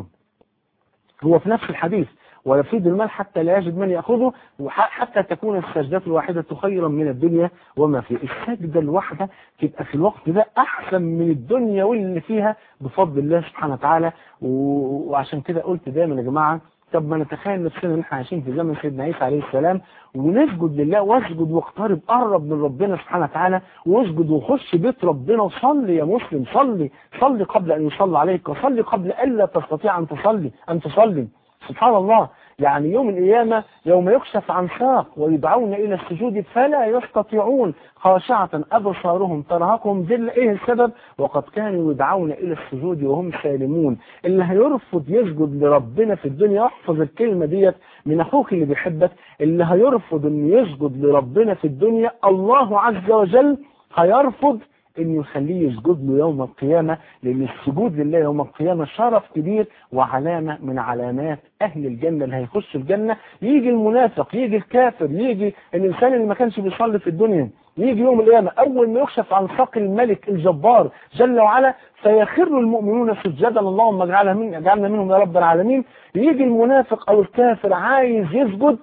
هو في نفس الحديث ويفيد المال حتى لا يجد من يأخذه وحتى تكون السجدة الواحدة خيرا من الدنيا وما فيها السجدة الواحدة تبقى في الوقت ده أحسن من الدنيا واللي فيها بفضل الله سبحانه وتعالى وعشان كده قلت دايما يا جماعة طب ما نتخيل نفسنا ان احنا عايشين في زمن سيدنا عيسى عليه السلام ونسجد لله واسجد واقترب قرب من ربنا سبحانه وتعالى واسجد وخش بيت ربنا وصلي يا مسلم صلي صلي قبل ان يصلى عليك وصلي قبل الا تستطيع ان تصلي ان تصلي سبحان الله يعني يوم القيامة يوم يكشف عن ساق ويدعون إلى السجود فلا يستطيعون خاشعة أبصارهم ترهقهم ذل إيه السبب وقد كانوا يدعون إلى السجود وهم سالمون اللي هيرفض يسجد لربنا في الدنيا احفظ الكلمة ديت من أخوك اللي بيحبك اللي هيرفض أن يسجد لربنا في الدنيا الله عز وجل هيرفض انه يخليه يسجد له يوم القيامة لان السجود لله يوم القيامة شرف كبير وعلامة من علامات اهل الجنة اللي هيخش الجنة يجي المنافق يجي الكافر يجي الانسان اللي ما كانش بيصلي في الدنيا يجي يوم القيامة اول ما يكشف عن ساق الملك الجبار جل وعلا فيخر المؤمنون سجدا اللهم اجعلنا من اجعلنا منهم يا رب العالمين يجي المنافق او الكافر عايز يسجد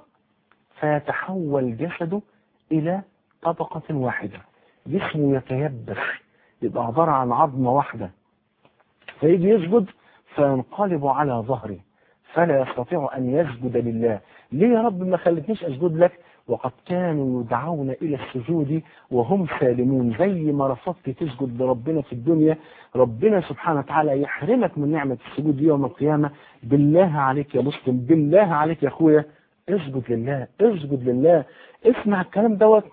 فيتحول جسده الى طبقة واحدة جسمه يتيبس يبقى عبارة عن عظمة واحدة فيجي يسجد فينقلب على ظهره فلا يستطيع أن يسجد لله ليه يا رب ما خلتنيش أسجد لك وقد كانوا يدعون إلى السجود وهم سالمون زي ما رفضت تسجد لربنا في الدنيا ربنا سبحانه وتعالى يحرمك من نعمة السجود يوم القيامة بالله عليك يا مسلم بالله عليك يا أخويا اسجد لله اسجد لله اسمع الكلام دوت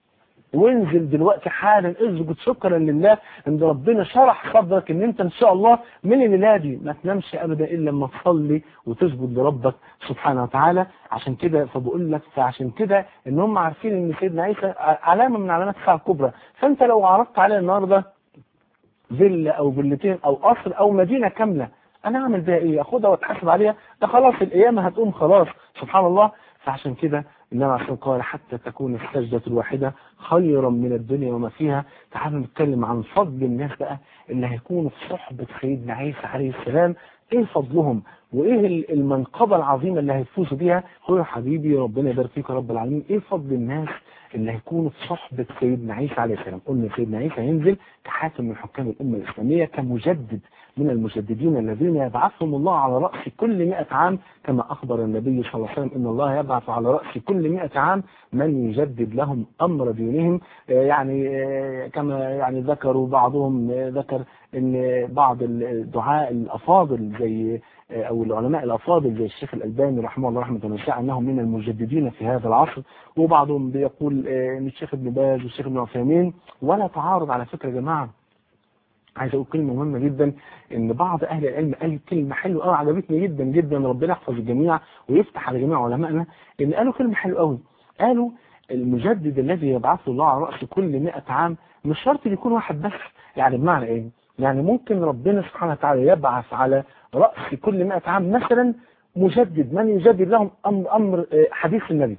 وانزل دلوقتي حالا اسجد شكرا لله ان ربنا شرح صدرك ان انت ان شاء الله من الليله دي ما تنامش ابدا الا لما تصلي وتسجد لربك سبحانه وتعالى عشان كده فبقول لك فعشان كده ان هم عارفين ان سيدنا عيسى علامه من علامات الساعه الكبرى فانت لو عرضت عليه النهارده فيلا او فيلتين او قصر او مدينه كامله انا اعمل بيها ايه اخدها واتحاسب عليها ده خلاص القيامه هتقوم خلاص سبحان الله فعشان كده النبي عليه قال حتى تكون السجدة الواحدة خيرا من الدنيا وما فيها تعالوا نتكلم عن فضل الناس بقى اللي هيكونوا في صحبة سيدنا عيسى عليه السلام ايه فضلهم وايه المنقبة العظيمة اللي هيفوزوا بيها هو يا حبيبي ربنا يبارك فيك يا رب العالمين ايه فضل الناس اللي هيكونوا في صحبة سيدنا عيسى عليه السلام قلنا سيدنا عيسى ينزل كحاكم من حكام الأمة الإسلامية كمجدد من المجددين الذين يبعثهم الله على رأس كل مئة عام كما أخبر النبي صلى الله عليه وسلم إن الله يبعث على رأس كل مئة عام من يجدد لهم أمر دينهم يعني كما يعني ذكروا بعضهم ذكر ان بعض الدعاء الافاضل زي او العلماء الافاضل زي الشيخ الالباني رحمه الله رحمه واسعه انهم من المجددين في هذا العصر وبعضهم بيقول ان الشيخ ابن باز والشيخ ابن عثيمين ولا تعارض على فكره يا جماعه عايز اقول كلمه مهمه جدا ان بعض اهل العلم قال كلمه حلوه قوي عجبتني جدا جدا ربنا يحفظ الجميع ويفتح على جميع علمائنا ان قالوا كلمه حلوه قوي قالوا المجدد الذي يبعثه الله على راس كل 100 عام مش شرط يكون واحد بس يعني بمعنى ايه يعني ممكن ربنا سبحانه وتعالى يبعث على رأس كل 100 عام مثلا مجدد من يجدد لهم أمر, أمر حديث النبي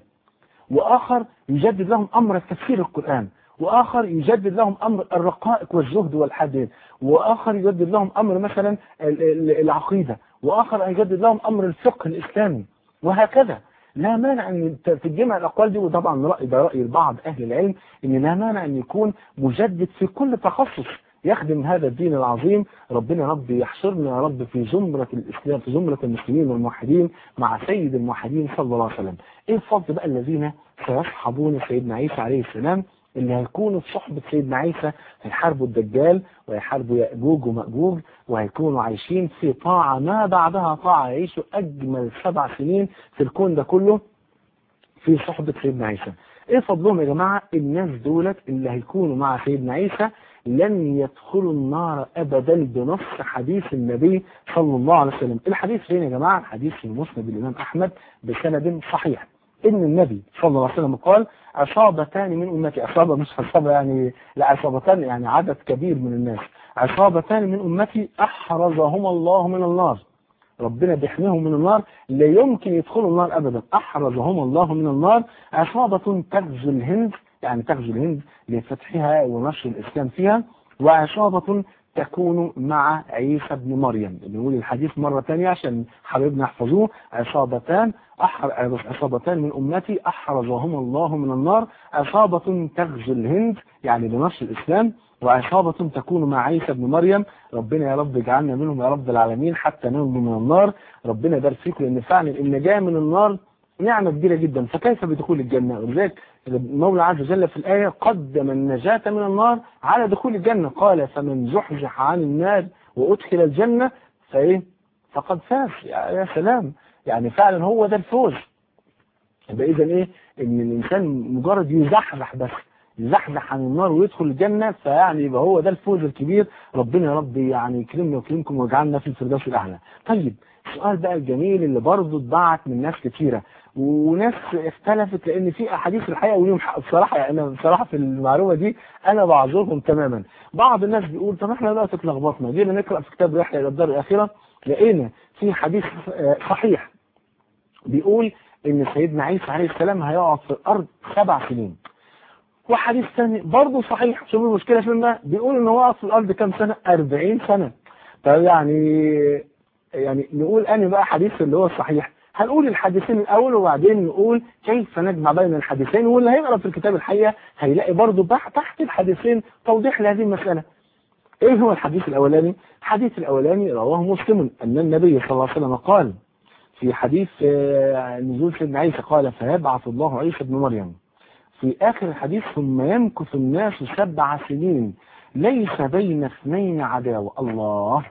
وآخر يجدد لهم أمر تفسير القرآن وآخر يجدد لهم أمر الرقائق والزهد والحديث وآخر يجدد لهم أمر مثلا العقيدة وآخر يجدد لهم أمر الفقه الإسلامي وهكذا لا مانع ان في الجمع الاقوال دي وطبعا راي ده راي بعض اهل العلم ان لا مانع ان يكون مجدد في كل تخصص يخدم هذا الدين العظيم ربنا رب يحشرنا يا رب في زمرة الإسلام في زمرة المسلمين والموحدين مع سيد الموحدين صلى الله عليه وسلم ايه الفضل بقى الذين سيصحبون سيدنا عيسى عليه السلام اللي هيكونوا في صحبة سيدنا عيسى هيحاربوا الدجال ويحاربوا يأجوج ومأجوج وهيكونوا عايشين في طاعة ما بعدها طاعة يعيشوا أجمل سبع سنين في الكون ده كله في صحبة سيدنا عيسى ايه فضلهم يا جماعة الناس دولت اللي هيكونوا مع سيدنا عيسى لن يدخلوا النار ابدا بنص حديث النبي صلى الله عليه وسلم الحديث فين يا جماعة الحديث في مسند الامام احمد بسند صحيح ان النبي صلى الله عليه وسلم قال عصابتان من امتي عصابة مش عصابة يعني لا عصابتان يعني عدد كبير من الناس عصابتان من امتي احرزهما الله من النار ربنا بيحميهم من النار لا يمكن يدخلوا النار ابدا احرزهم الله من النار عصابة تغزو الهند يعني تغزو الهند لفتحها ونشر الاسلام فيها وعصابة تكون مع عيسى بن مريم بنقول الحديث مرة ثانية عشان حبيبنا يحفظوه عصابتان أحر... عصابتان من أمتي أحرزهم الله من النار عصابة تغزو الهند يعني لنشر الإسلام وعصابة تكون مع عيسى بن مريم ربنا يا رب اجعلنا منهم يا رب العالمين حتى ننجو من النار ربنا يبارك فيكم لأن فعلا النجاة من النار نعمة كبيرة جدا فكيف بدخول الجنة ولذلك المولى عز وجل في الآية قدم النجاة من النار على دخول الجنة قال فمن زحزح عن النار وأدخل الجنة فإيه فقد فاز يا سلام يعني فعلا هو ده الفوز يبقى اذا ايه ان الانسان مجرد يزحزح بس يزحزح عن النار ويدخل الجنة فيعني يبقى هو ده الفوز الكبير ربنا يا رب يعني يكرمنا ويكرمكم ويجعلنا في الفردوس الاعلى طيب السؤال بقى الجميل اللي برضه اتبعت من ناس كتيره وناس اختلفت لان في احاديث الحقيقه وليهم حق بصراحه يعني انا بصراحه في المعلومه دي انا بعذرهم تماما بعض الناس بيقول طب احنا دلوقتي اتلخبطنا جينا نقرا في كتاب رحله الى الدار الاخره لقينا في حديث صحيح بيقول ان سيدنا عيسى عليه السلام هيقعد في الارض سبع سنين وحديث ثاني برضه صحيح شوف المشكله فين بيقول ان هو قعد في الارض كام سنه 40 سنه طب يعني يعني نقول اني بقى حديث اللي هو الصحيح هنقول الحديثين الاول وبعدين نقول كيف نجمع بين الحديثين واللي هيقرا في الكتاب الحقيقه هيلاقي برضه تحت الحديثين توضيح لهذه المساله ايه هو الحديث الاولاني الحديث الاولاني رواه مسلم ان النبي صلى الله عليه وسلم قال في حديث نزول سيدنا عيسى قال فيبعث الله عيسى ابن مريم في آخر الحديث ثم يمكث الناس سبع سنين ليس بين اثنين عداوة الله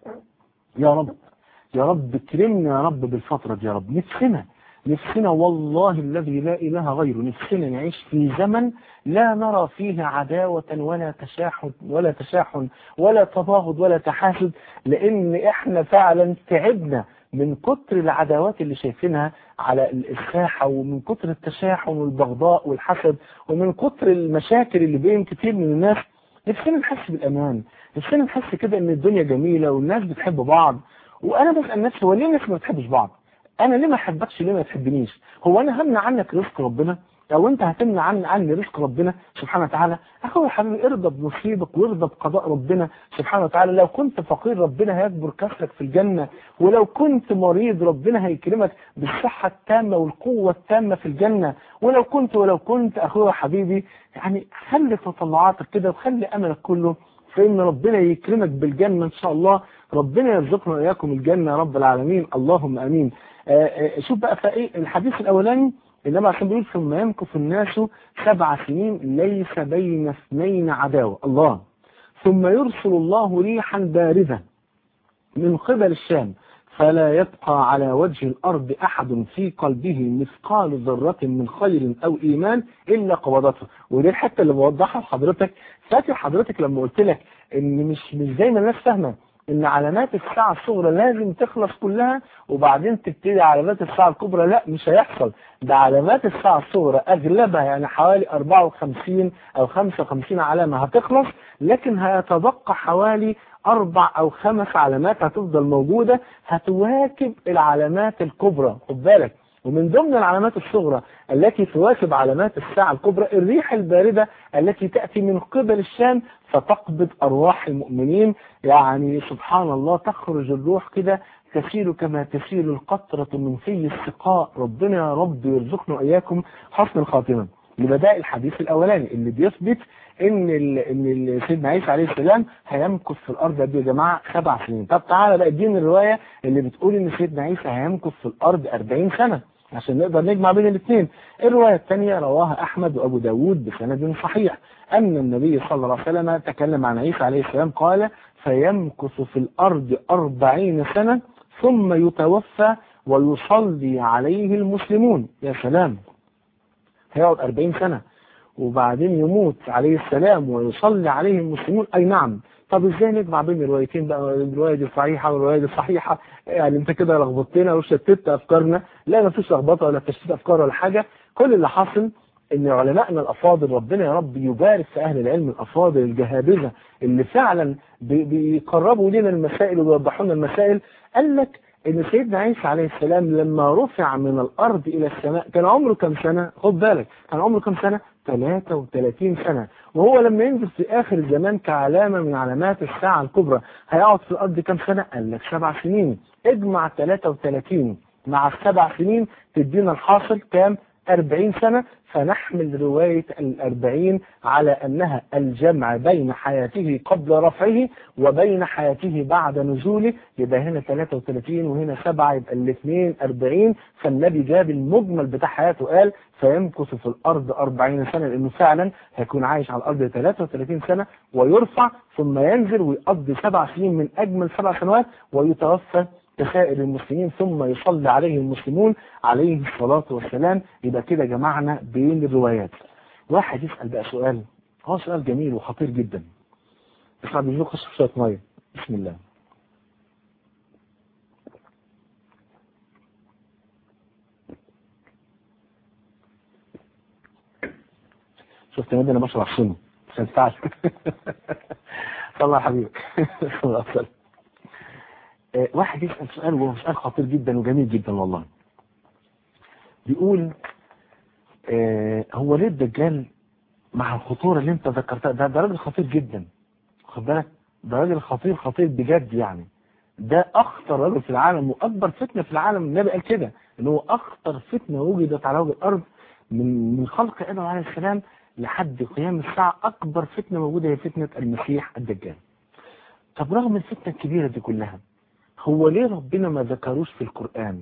يا رب يا رب اكرمنا يا رب بالفترة دي يا رب نفسنا نفسنا والله الذي لا إله غيره نفسنا نعيش في زمن لا نرى فيه عداوة ولا تشاحن ولا تشاحن ولا تباغض ولا تحاسد لأن احنا فعلا تعبنا من كتر العداوات اللي شايفينها على الساحة ومن كتر التشاحن والبغضاء والحسد ومن كتر المشاكل اللي بين كتير من الناس نفسنا نحس بالأمان نفسنا نحس كده ان الدنيا جميلة والناس بتحب بعض وانا بسأل نفسي هو ليه الناس ما بتحبش بعض انا ليه ما احبكش ليه ما تحبنيش هو انا همنع عنك رزق ربنا او انت هتمنع عني عني رزق ربنا سبحانه وتعالى اخويا حبيبي ارضى بنصيبك وارضى بقضاء ربنا سبحانه وتعالى لو كنت فقير ربنا هيكبر كسرك في الجنة ولو كنت مريض ربنا هيكرمك بالصحة التامة والقوة التامة في الجنة ولو كنت ولو كنت اخويا حبيبي يعني خلي تطلعاتك كده وخلي املك كله فإن ربنا يكرمك بالجنة إن شاء الله ربنا يرزقنا وإياكم الجنة يا رب العالمين اللهم أمين آآ آآ شوف بقى فإيه الحديث الأولاني إنما عشان بيقول ثم يمكث الناس سبع سنين ليس بين اثنين عداوة الله ثم يرسل الله ريحا باردة من قبل الشام فلا يبقى على وجه الأرض أحد في قلبه مثقال ذرة من خير أو إيمان إلا قبضته ودي الحتة اللي بوضحها لحضرتك فاكر حضرتك لما قلت لك إن مش مش زي ما الناس فاهمة إن علامات الساعة الصغرى لازم تخلص كلها وبعدين تبتدي علامات الساعة الكبرى لا مش هيحصل ده علامات الساعة الصغرى أغلبها يعني حوالي 54 أو 55 علامة هتخلص لكن هيتبقى حوالي أربع أو خمس علامات هتفضل موجودة هتواكب العلامات الكبرى خد بالك ومن ضمن العلامات الصغرى التي تواكب علامات الساعة الكبرى الريح الباردة التي تأتي من قبل الشام فتقبض أرواح المؤمنين يعني سبحان الله تخرج الروح كده تسيل كما تسيل القطرة من في السقاء ربنا يا رب يرزقنا وإياكم حسن الخاتمة لبداء الحديث الأولاني اللي بيثبت ان ال ان ال سيدنا عيسى عليه السلام هيمكث في الارض دي يا جماعه سبع سنين طب تعالى بقى ادينا الروايه اللي بتقول ان سيدنا عيسى هيمكث في الارض 40 سنه عشان نقدر نجمع بين الاثنين الروايه الثانيه رواها احمد وابو داود بسند صحيح ان النبي صلى الله عليه وسلم تكلم عن عيسى عليه السلام قال فيمكث في الارض 40 سنه ثم يتوفى ويصلي عليه المسلمون يا سلام هيقعد 40 سنه وبعدين يموت عليه السلام ويصلي عليه المسلمون اي نعم طب ازاي نجمع بين الروايتين بقى الروايه دي صحيحه والروايه دي صحيحه يعني انت كده لخبطتنا وشتت افكارنا لا ما فيش لخبطه ولا تشتيت افكار ولا حاجه كل اللي حاصل ان علمائنا الافاضل ربنا يا رب يبارك في اهل العلم الافاضل الجهابذه اللي فعلا بيقربوا لنا المسائل ويوضحوا لنا المسائل قال لك ان سيدنا عيسى عليه السلام لما رفع من الارض الى السماء كان عمره كم سنه خد بالك كان عمره كم سنه 33 سنة وهو لما ينزل في آخر الزمان كعلامة من علامات الساعة الكبرى هيقعد في الأرض كم سنة؟ قال لك سبع سنين اجمع 33 مع السبع سنين تدينا الحاصل كام؟ 40 سنة فنحمل رواية الأربعين على أنها الجمع بين حياته قبل رفعه وبين حياته بعد نزوله يبقى هنا 33 وهنا 7 يبقى الاثنين 40 فالنبي جاب المجمل بتاع حياته قال فيمكث في الأرض 40 سنة لأنه فعلا هيكون عايش على الأرض 33 سنة ويرفع ثم ينزل ويقضي سبع سنين من أجمل سبع سنوات ويتوفى كسائر المسلمين ثم يصلي عليه المسلمون عليه الصلاة والسلام يبقى كده جمعنا بين الروايات واحد يسأل بقى سؤال هو سؤال جميل وخطير جدا بس عم يجيب خش شوية مية بسم الله شفت يا انا بشرب سنه مش هينفعش صلى على حبيبك صلى الله عليه وسلم آه، واحد يسأل سؤال وهو سؤال خطير جدا وجميل جدا والله بيقول آه هو ليه الدجال مع الخطورة اللي انت ذكرتها ده, ده راجل خطير جدا خد بالك ده راجل خطير خطير بجد يعني ده اخطر رجل في العالم واكبر فتنة في العالم النبي قال كده ان هو اخطر فتنة وجدت على وجه الارض من من خلق ادم عليه السلام لحد قيام الساعة اكبر فتنة موجودة هي فتنة المسيح الدجال طب رغم الفتنة الكبيرة دي كلها هو ليه ربنا ما ذكروش في القرآن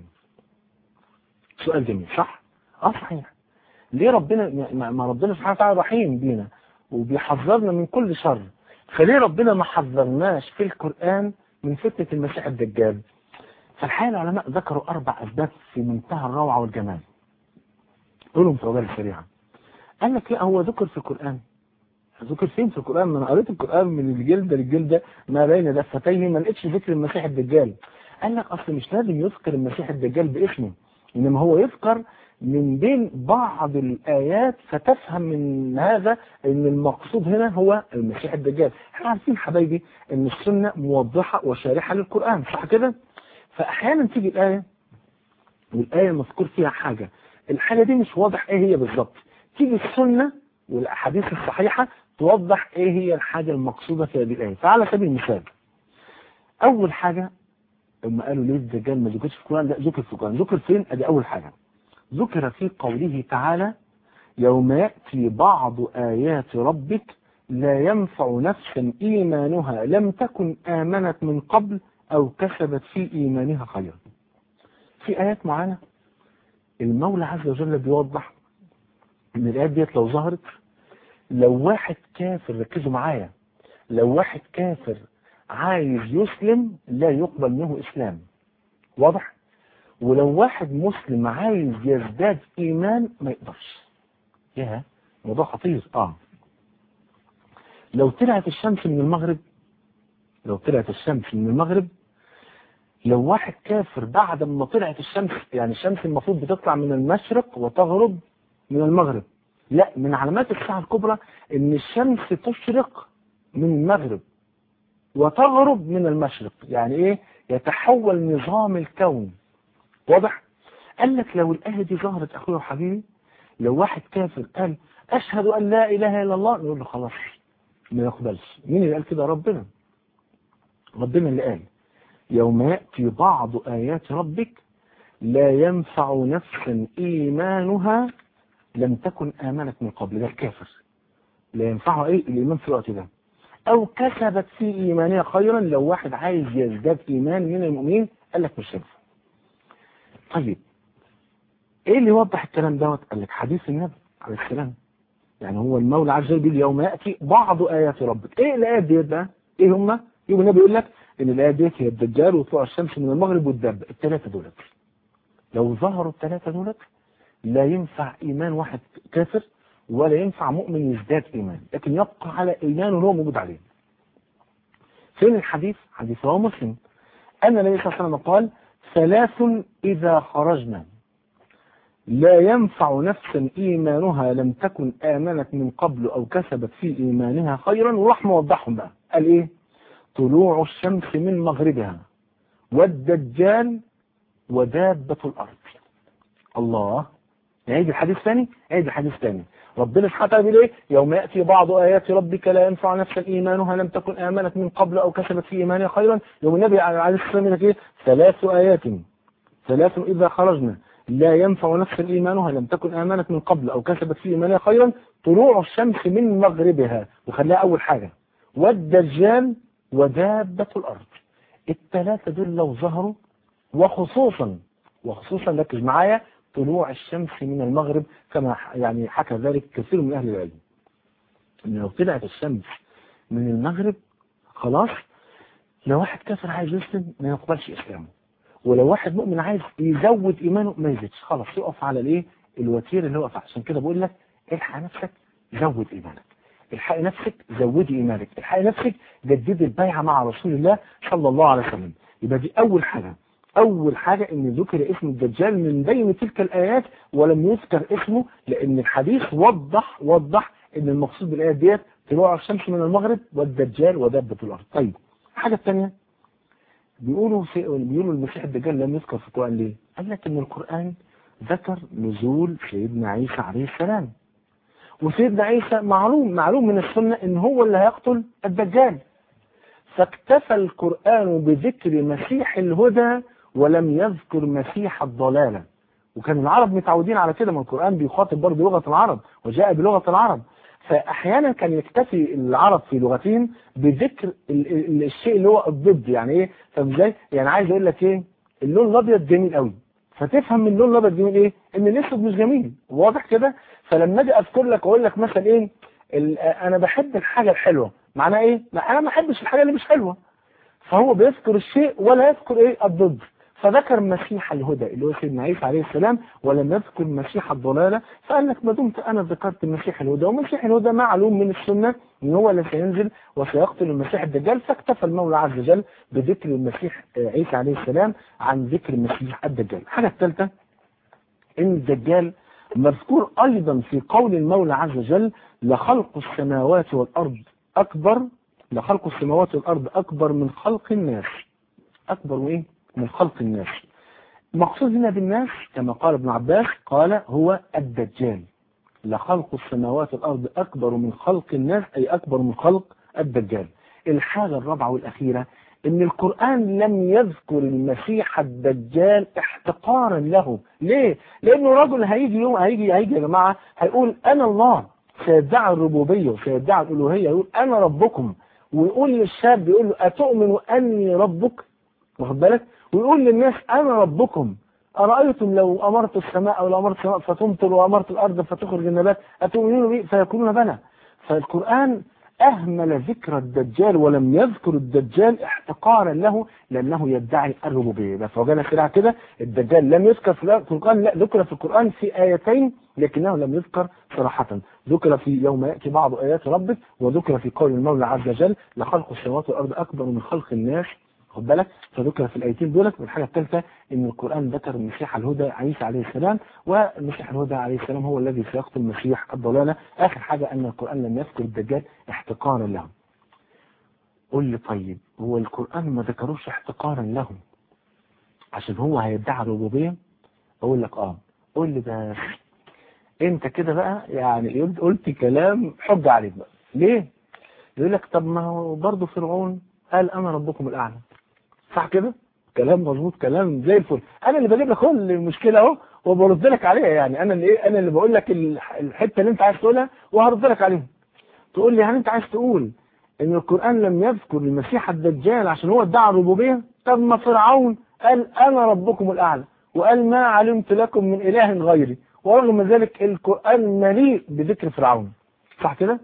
سؤال جميل صح اه صحيح ليه ربنا ما ما ربنا سبحانه وتعالى رحيم بينا وبيحذرنا من كل شر فليه ربنا ما حذرناش في القرآن من فتنة المسيح الدجال فالحقيقة العلماء ذكروا أربع أسباب في منتهى الروعة والجمال قولهم في عبالة سريعة قال لك لا هو ذكر في القرآن ذكر فين في القرآن ما انا قريت القرآن من الجلدة للجلدة ما بين دفتيه ما لقيتش ذكر المسيح الدجال قال لك اصل مش لازم يذكر المسيح الدجال باسمه انما هو يذكر من بين بعض الآيات فتفهم من هذا ان المقصود هنا هو المسيح الدجال احنا عارفين حبايبي ان السنة موضحة وشارحة للقرآن صح كده فاحيانا تيجي الآية والآية مذكور فيها حاجة الحاجة دي مش واضح ايه هي بالظبط تيجي السنة والاحاديث الصحيحة توضح ايه هي الحاجة المقصودة في هذه الآية فعلى سبيل المثال اول حاجة لما قالوا ليه الدجال ما ذكرش في القرآن لا ذكر في القرآن ذكر فين ادي اول حاجة ذكر في قوله تعالى يوم يأتي بعض آيات ربك لا ينفع نفسا إيمانها لم تكن آمنت من قبل أو كسبت في إيمانها خيرا في آيات معانا المولى عز وجل بيوضح ان الآيات ديت لو ظهرت لو واحد كافر ركزوا معايا لو واحد كافر عايز يسلم لا يقبل منه إسلام واضح ولو واحد مسلم عايز يزداد إيمان ما يقدرش يا موضوع خطير اه لو طلعت الشمس من المغرب لو طلعت الشمس من المغرب لو واحد كافر بعد ما طلعت الشمس يعني الشمس المفروض بتطلع من المشرق وتغرب من المغرب لا من علامات الساعة الكبرى ان الشمس تشرق من المغرب وتغرب من المشرق يعني ايه يتحول نظام الكون واضح قال لك لو الآية دي ظهرت أخويا وحبيبي لو واحد كافر قال أشهد أن لا إله إلا الله نقول له خلاص ما يقبلش مين اللي قال كده ربنا ربنا اللي قال يوم يأتي بعض آيات ربك لا ينفع نفسا إيمانها لم تكن آمنت من قبل ده الكافر لا ينفعه إيه الإيمان في الوقت ده أو كسبت في إيمانها خيرا لو واحد عايز يزداد إيمان من المؤمنين قال لك مش ينفع طيب ايه اللي يوضح الكلام دوت قال لك حديث النبي عليه السلام يعني هو المولى عز وجل بيقول يوم ياتي بعض ايات ربك ايه الايات ديت بقى ايه هم يوم النبي يقول لك ان الايات ديت هي الدجال وطلوع الشمس من المغرب والدب الثلاثه دولت لو ظهروا الثلاثه دولت لا ينفع ايمان واحد كافر ولا ينفع مؤمن يزداد ايمان لكن يبقى على ايمانه اللي هو موجود عليه فين الحديث حديث رواه مسلم ان النبي صلى الله عليه وسلم قال ثلاث إذا خرجنا لا ينفع نفسا إيمانها لم تكن آمنت من قبل أو كسبت في إيمانها خيرا وراح موضحهم بقى قال إيه طلوع الشمس من مغربها والدجال ودابة الأرض الله نعيد الحديث ثاني عيد الحديث ثاني ربنا سبحانه وتعالى بيقول ايه يوم ياتي بعض ايات ربك لا ينفع نفسا ايمانها لم تكن امنت من قبل او كسبت في ايمانها خيرا يوم النبي عليه الصلاه والسلام يقول ايه ثلاث ايات ثلاث اذا خرجنا لا ينفع نفسا ايمانها لم تكن امنت من قبل او كسبت في ايمانها خيرا طلوع الشمس من مغربها وخليها اول حاجه والدجال ودابه الارض الثلاثه دول لو ظهروا وخصوصا وخصوصا ركز معايا طلوع الشمس من المغرب كما يعني حكى ذلك كثير من أهل العلم إن لو طلعت الشمس من المغرب خلاص لو واحد كافر عايز يسلم ما يقبلش إسلامه ولو واحد مؤمن عايز يزود ايمانه ما يزيدش خلاص يقف على الايه الوتير اللي هو فيه عشان كده بقول لك الحق نفسك زود ايمانك الحق نفسك زودي ايمانك الحق نفسك جددي البيعه مع رسول الله صلى الله عليه وسلم يبقى دي اول حاجه اول حاجه ان ذكر اسم الدجال من بين تلك الايات ولم يذكر اسمه لان الحديث وضح وضح ان المقصود بالايات ديت طلوع الشمس من المغرب والدجال ودابه الارض طيب الحاجه الثانيه بيقولوا في بيقولوا المسيح الدجال لم يذكر في القران ليه قال لك ان القران ذكر نزول سيدنا عيسى عليه السلام وسيدنا عيسى معلوم معلوم من السنة ان هو اللي هيقتل الدجال فاكتفى القرآن بذكر مسيح الهدى ولم يذكر مسيح الضلالة وكان العرب متعودين على كده ما القرآن بيخاطب برضه لغة العرب وجاء بلغة العرب فأحيانا كان يكتفي العرب في لغتهم بذكر ال ال الشيء اللي هو الضد يعني ايه فاهم ازاي يعني عايز اقول لك ايه اللون الابيض جميل قوي فتفهم من اللون الابيض جميل ايه ان الاسود مش جميل واضح كده فلما اجي اذكر لك اقول لك مثلا ايه انا بحب الحاجه الحلوه معناه ايه ما انا ما بحبش الحاجه اللي مش حلوه فهو بيذكر الشيء ولا يذكر ايه الضد فذكر مسيح الهدى اللي هو سيدنا عيسى عليه السلام ولم يذكر مسيح الضلاله فقال لك ما دمت انا ذكرت مسيح الهدى ومسيح الهدى معلوم من السنه ان هو اللي سينزل وسيقتل المسيح الدجال فاكتفى المولى عز وجل بذكر المسيح عيسى عليه السلام عن ذكر المسيح الدجال الحاجه الثالثه ان الدجال مذكور ايضا في قول المولى عز وجل لخلق السماوات والارض اكبر لخلق السماوات والارض اكبر من خلق الناس اكبر من ايه من خلق الناس مقصود هنا بالناس كما قال ابن عباس قال هو الدجال لخلق السماوات والارض اكبر من خلق الناس اي اكبر من خلق الدجال الحاجه الرابعه والاخيره ان القرآن لم يذكر المسيح الدجال احتقارا له ليه لانه رجل هيجي يوم هيجي هيجي يا جماعة هيقول انا الله سيدعي الربوبية وسيدعي الالوهية يقول انا ربكم ويقول للشاب يقول له اتؤمن اني ربك واخد بالك ويقول للناس انا ربكم أرأيتم لو أمرت السماء أو لو أمرت السماء فتمطر وأمرت الأرض فتخرج النبات أتؤمنون به فيكونون بلى فالقرآن أهمل ذكر الدجال ولم يذكر الدجال احتقارا له لأنه يدعي الربوبية بس وجدنا خلع كده الدجال لم يذكر في القرآن لا ذكر في القرآن في آيتين لكنه لم يذكر صراحة ذكر في يوم يأتي بعض آيات ربك وذكر في قول المولى عز وجل لخلق السماوات والأرض أكبر من خلق الناس خد بالك فذكر في الايتين دولت والحاجه الثالثه ان القران ذكر المسيح الهدى عيسى عليه السلام والمسيح الهدى عليه السلام هو الذي سيقتل المسيح الضلاله اخر حاجه ان القران لم يذكر الدجال احتقارا له قول لي طيب هو القران ما ذكروش احتقارا له عشان هو هيدعي الربوبيه اقول لك اه قول لي ده انت كده بقى يعني قلت كلام حج عليك بقى ليه يقول لك طب ما هو برضه فرعون قال انا ربكم الاعلى صح كده كلام مظبوط كلام زي الفل انا اللي بجيب لك كل المشكله اهو وبرد لك عليها يعني انا اللي ايه انا اللي بقول لك الحته اللي انت عايز تقولها وهرد لك عليها تقول لي يعني انت عايز تقول ان القران لم يذكر المسيح الدجال عشان هو ادعى الربوبيه طب ما فرعون قال انا ربكم الاعلى وقال ما علمت لكم من اله غيري ورغم ذلك القران مليء بذكر فرعون صح كده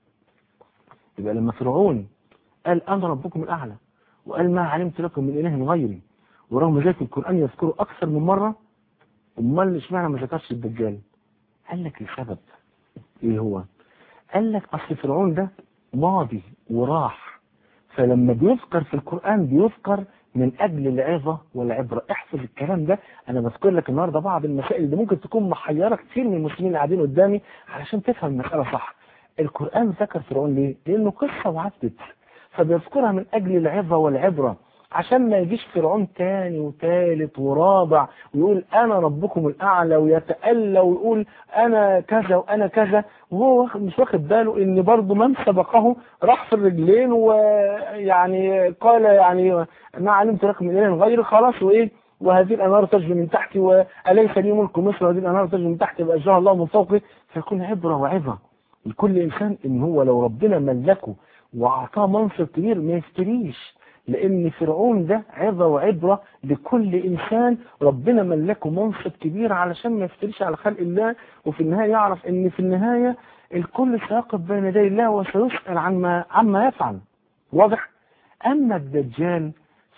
يبقى لما فرعون قال أنا ربكم الأعلى وقال ما علمت لكم من إله غيري ورغم ذلك القرآن يذكره أكثر من مرة أمال اشمعنى ما ذكرش الدجال قال لك السبب إيه هو قال لك أصل فرعون ده ماضي وراح فلما بيذكر في القرآن بيذكر من أجل العظة والعبرة احفظ الكلام ده أنا بذكر لك النهاردة بعض المسائل اللي ممكن تكون محيرة كتير من المسلمين اللي قاعدين قدامي علشان تفهم المسألة صح القرآن ذكر فرعون ليه؟ لأنه قصة وعدت فبيذكرها من أجل العظة والعبرة عشان ما يجيش فرعون تاني وتالت ورابع ويقول أنا ربكم الأعلى ويتألى ويقول أنا كذا وأنا كذا وهو مش واخد باله إن برضه من سبقه راح في الرجلين ويعني قال يعني ما علمت لكم من إله غير خلاص وإيه وهذه الأنهار تجري من تحتي وأليس لي ملك مصر وهذه الأنهار تجري من تحتي بأجرها الله من فوقي فيكون عبرة وعظة لكل إنسان إن هو لو ربنا ملكه وأعطاه منصب كبير ما يفتريش لأن فرعون ده عظة وعبرة لكل إنسان ربنا ملكه منصب كبير علشان ما يفتريش على خلق الله وفي النهاية يعرف إن في النهاية الكل سيقف بين يدي الله وسيسأل عما عما يفعل واضح؟ أما الدجال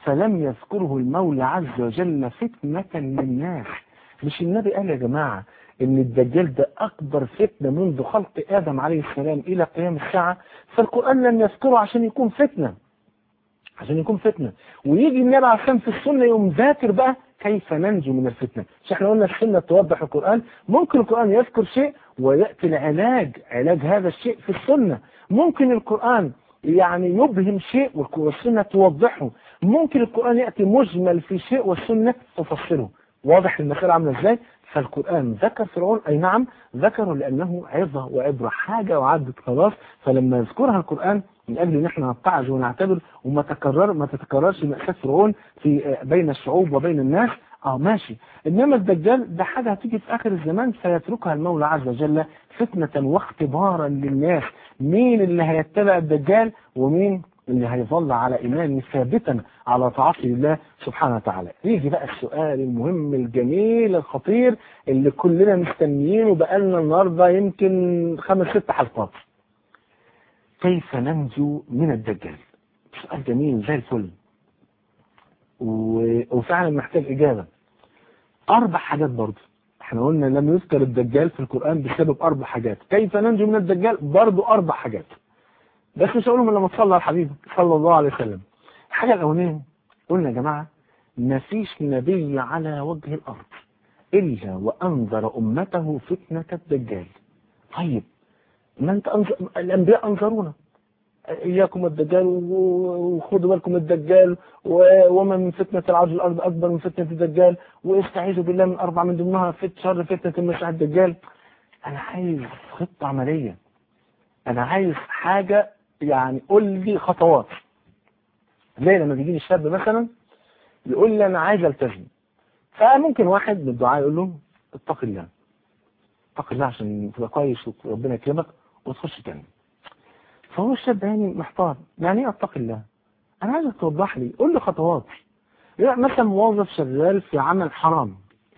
فلم يذكره المولى عز وجل فتنة للناس مش النبي قال يا جماعة ان الدجال ده اكبر فتنة منذ خلق ادم عليه السلام الى قيام الساعة فالقرآن لم يذكره عشان يكون فتنة عشان يكون فتنة ويجي النبي عليه السلام في السنة يوم ذاكر بقى كيف ننجو من الفتنة مش احنا قلنا السنة توضح القرآن ممكن القرآن يذكر شيء ويأتي العلاج علاج هذا الشيء في السنة ممكن القرآن يعني يبهم شيء والسنة توضحه ممكن القرآن يأتي مجمل في شيء والسنة تفصله واضح المسألة عاملة ازاي فالقرآن ذكر فرعون أي نعم ذكره لأنه عظة وعبرة حاجة وعدت خلاص فلما يذكرها القرآن من أجل أن احنا نتعظ ونعتبر وما تكرر ما تتكررش مأساة فرعون في بين الشعوب وبين الناس اه ماشي انما الدجال ده حاجة هتيجي في اخر الزمان فيتركها المولى عز وجل فتنة واختبارا للناس مين اللي هيتبع الدجال ومين اللي هيظل على ايمان ثابتا على طاعته الله سبحانه وتعالى يجي بقى السؤال المهم الجميل الخطير اللي كلنا مستنيينه بقالنا النهارده يمكن خمس ست حلقات كيف ننجو من الدجال سؤال جميل زي الفل و... وفعلا محتاج إجابة أربع حاجات برضه احنا قلنا لم يذكر الدجال في القرآن بسبب أربع حاجات كيف ننجو من الدجال برضه أربع حاجات بس مش هقولهم لما تصلى على الحبيب صلى الله عليه وسلم الحاجة الأولانية قلنا يا جماعة ما فيش نبي على وجه الأرض إلا وأنذر أمته فتنة الدجال طيب ما انت أنظر... الأنبياء أنذرونا إياكم الدجال وخدوا بالكم الدجال وما من فتنة العرض الأرض أكبر من فتنة الدجال واستعيذوا بالله من أربع من ضمنها فت شر فتنة المسيح الدجال أنا عايز خطة عملية أنا عايز حاجة يعني قول لي خطوات زي لما بيجيني الشاب مثلا يقول لي أنا عايز ألتزم فممكن واحد من الدعاء يقول له اتق الله اتق الله عشان تبقى كويس وربنا يكرمك وتخش تاني فهو الشاب يعني محتار يعني ايه اتقي الله انا عايزك توضح لي قول لي خطوات يعني مثلا موظف شغال في عمل حرام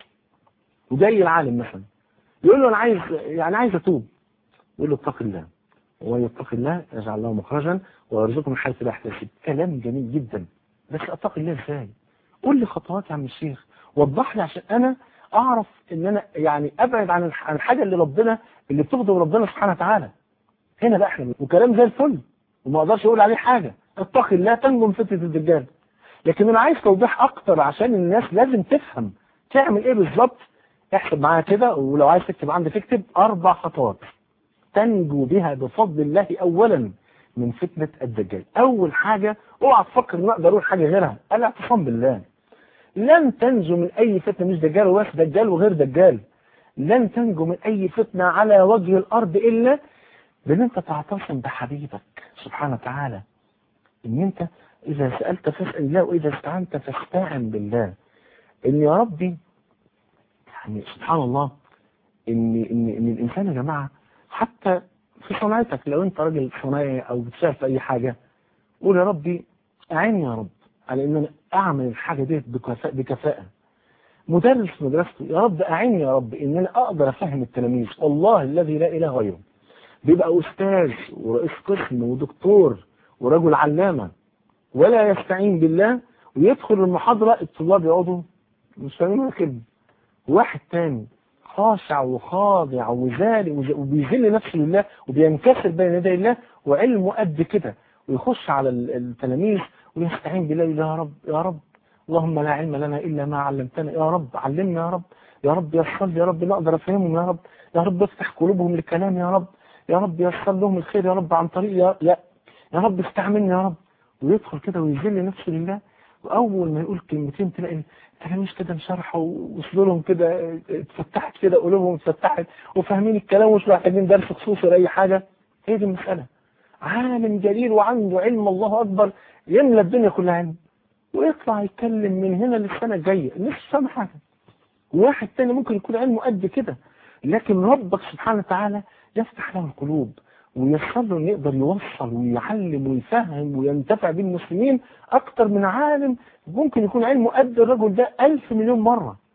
وجاي العالم مثلا يقول له انا عايز يعني عايز اتوب يقول له اتق الله ومن يتق الله يجعل له مخرجا ويرزقه من حيث لا يحتسب كلام جميل جدا بس اتقي الله ازاي قول لي خطوات يا عم الشيخ وضح لي عشان انا اعرف ان انا يعني ابعد عن الحاجه اللي ربنا اللي بتغضب ربنا سبحانه وتعالى هنا بقى احنا وكلام زي الفل وما اقدرش اقول عليه حاجه اتقي الله تنجو من فتنه الدجال لكن انا عايز توضيح اكتر عشان الناس لازم تفهم تعمل ايه بالظبط احسب معايا كده ولو عايز تكتب عندك اكتب اربع خطوات تنجو بها بفضل الله اولا من فتنه الدجال اول حاجه اوعى تفكر ان اقدر اقول حاجه غيرها الاعتصام بالله لن تنجو من اي فتنه مش دجال وبس دجال وغير دجال لن تنجو من اي فتنه على وجه الارض الا بان انت تعتصم بحبيبك سبحانه وتعالى ان انت اذا سألت فاسأل الله واذا استعنت فاستعن بالله ان يا ربي يعني سبحان الله ان ان ان الانسان يا جماعه حتى في صناعتك لو انت راجل صنايعي او بتشتغل في اي حاجه قول يا ربي اعني يا رب على ان انا اعمل الحاجه ديت بكفاءه بكفاءه مدرس في مدرسته يا رب اعني يا رب ان انا اقدر افهم التلاميذ والله الذي لا اله غيره بيبقى أستاذ ورئيس قسم ودكتور ورجل علامة ولا يستعين بالله ويدخل المحاضرة الطلاب يقعدوا مش فاهمين كلمة واحد تاني خاشع وخاضع وذالي وبيذل نفسه لله وبينكسر بين يدي الله وعلمه قد كده ويخش على التلاميذ ويستعين بالله يا رب يا رب اللهم لا علم لنا إلا ما علمتنا يا رب علمنا يا رب يا رب يسر يا رب نقدر أفهمهم يا رب يا رب افتح قلوبهم للكلام يا رب يا رب يسر لهم الخير يا رب عن طريق يا لا يا رب استعملني يا رب ويدخل كده ويذل نفسه لله واول ما يقول كلمتين تلاقي التلاميذ كده انشرحوا وصدورهم كده اتفتحت كده قلوبهم اتفتحت وفاهمين الكلام ومش محتاجين درس خصوصي ولا اي حاجه هي دي المساله عالم جليل وعنده علم الله اكبر يملى الدنيا كلها علم ويطلع يتكلم من هنا للسنه الجايه الناس مش فاهمه حاجه واحد تاني ممكن يكون علمه قد كده لكن ربك سبحانه وتعالى يفتح له القلوب ويسر له انه يقدر يوصل ويعلم ويفهم وينتفع بالمسلمين اكتر من عالم ممكن يكون علمه قد الرجل ده ألف مليون مرة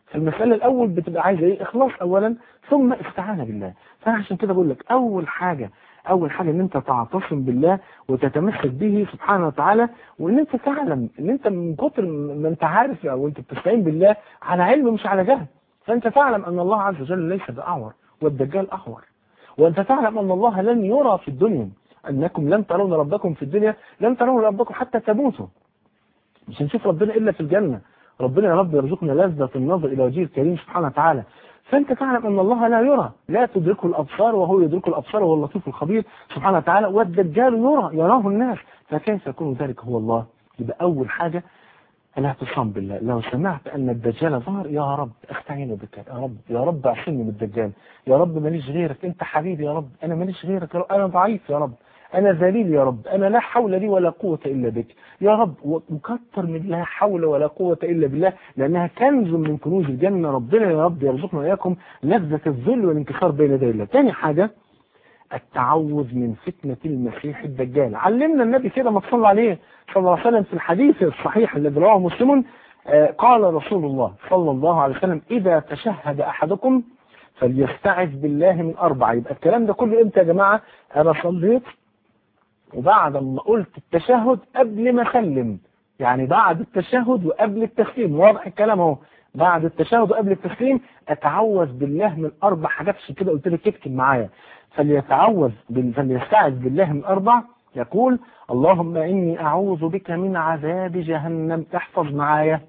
فالمسألة الأول بتبقى عايزة إيه إخلاص أولا ثم استعانة بالله فأنا عشان كده بقول لك أول حاجة أول حاجة إن أنت تعتصم بالله وتتمسك به سبحانه وتعالى وإن أنت تعلم إن أنت من كتر ما أنت عارف أو أنت بتستعين بالله على علم مش على جهل فأنت تعلم أن الله عز وجل ليس بأعور والدجال أعور وأنت تعلم أن الله لن يرى في الدنيا أنكم لن ترون ربكم في الدنيا لن ترون ربكم حتى تموتوا مش هنشوف ربنا إلا في الجنة ربنا يا رب يرزقنا لذة النظر إلى وجهه الكريم سبحانه وتعالى فأنت تعلم أن الله لا يرى لا تدركه الأبصار وهو يدرك الأبصار وهو اللطيف الخبير سبحانه وتعالى والدجال يرى يراه الناس فكيف يكون ذلك هو الله يبقى أول حاجة الاعتصام بالله لو سمعت أن الدجال ظهر يا رب استعين بك يا رب يا رب اعصمني من الدجال يا رب ماليش غيرك أنت حبيبي يا رب أنا ماليش غيرك يا رب أنا ضعيف يا رب أنا ذليل يا رب أنا لا حول لي ولا قوة إلا بك يا رب وكثر من لا حول ولا قوة إلا بالله لأنها كنز من كنوز الجنة ربنا يا رب يرزقنا وإياكم لذة الذل والانكسار بين يدي الله تاني حاجة التعوذ من فتنة المسيح الدجال علمنا النبي كده ما تصلى عليه صلى الله عليه وسلم في الحديث الصحيح الذي رواه مسلم قال رسول الله صلى الله عليه وسلم إذا تشهد أحدكم فليستعذ بالله من أربعة يبقى الكلام ده كله إمتى يا جماعة أنا صليت وبعد ما قلت التشهد قبل ما اسلم يعني بعد التشهد وقبل التسليم واضح الكلام اهو بعد التشهد وقبل التسليم اتعوذ بالله من اربع حاجات عشان كده قلت لك اكتب معايا فليتعوذ بال... فليستعذ بالله من اربع يقول اللهم اني اعوذ بك من عذاب جهنم احفظ معايا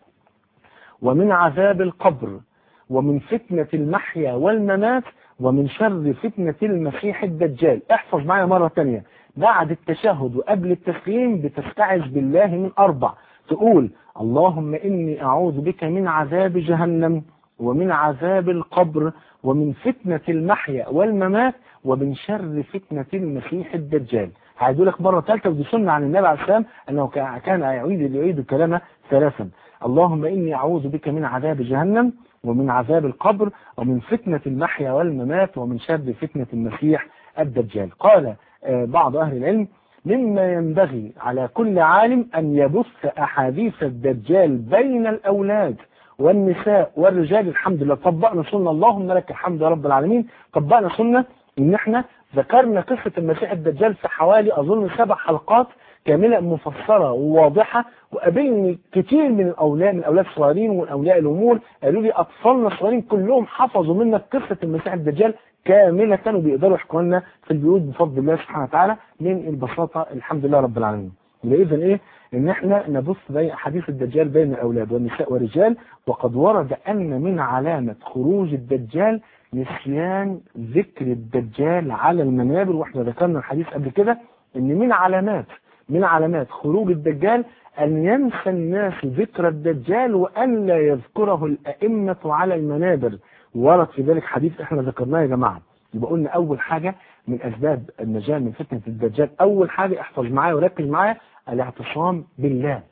ومن عذاب القبر ومن فتنة المحيا والممات ومن شر فتنة المسيح الدجال احفظ معايا مرة تانية بعد التشهد وقبل التسليم بتستعذ بالله من أربع تقول اللهم إني أعوذ بك من عذاب جهنم ومن عذاب القبر ومن فتنة المحيا والممات ومن شر فتنة المسيح الدجال هعيدوا لك مرة ثالثة ودي سنة عن النبي عليه السلام أنه كان يعيد يعيد الكلام ثلاثا اللهم إني أعوذ بك من عذاب جهنم ومن عذاب القبر ومن فتنة المحيا والممات ومن شر فتنة المسيح الدجال قال بعض أهل العلم مما ينبغي على كل عالم أن يبث أحاديث الدجال بين الأولاد والنساء والرجال الحمد لله طبقنا سنة اللهم لك الحمد يا رب العالمين طبقنا سنة إن احنا ذكرنا قصة المسيح الدجال في حوالي أظن سبع حلقات كاملة مفسرة وواضحة وقابلني كتير من الأولاد من الأولاد الصغيرين ومن أولياء الأمور قالوا لي أطفالنا الصغيرين كلهم حفظوا منك قصة المسيح الدجال كاملة وبيقدروا يحكوا لنا في البيوت بفضل الله سبحانه وتعالى من البساطة الحمد لله رب العالمين يبقى إذا إيه إن إحنا نبث بين حديث الدجال بين الأولاد والنساء والرجال وقد ورد أن من علامة خروج الدجال نسيان ذكر الدجال على المنابر واحنا ذكرنا الحديث قبل كده ان من علامات من علامات خروج الدجال أن ينسى الناس ذكر الدجال وأن لا يذكره الأئمة على المنابر ورد في ذلك حديث احنا ذكرناه يا جماعة يبقى قلنا أول حاجة من أسباب النجاة من فتنة الدجال أول حاجة احفظ معايا وركز معايا الاعتصام بالله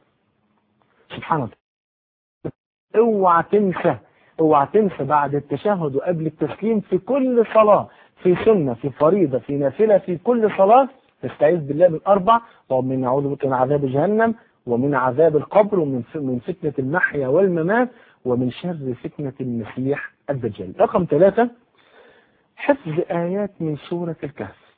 سبحانه وتعالى اوعى تنسى اوعى تنسى بعد التشهد وقبل التسليم في كل صلاة في سنة في فريضة في نافلة في كل صلاة تستعيذ بالله من أربع ومن أعوذ بك من عذاب جهنم ومن عذاب القبر ومن من فتنة المحيا والممات ومن شر فتنة المسيح الدجال رقم ثلاثة حفظ آيات من سورة الكهف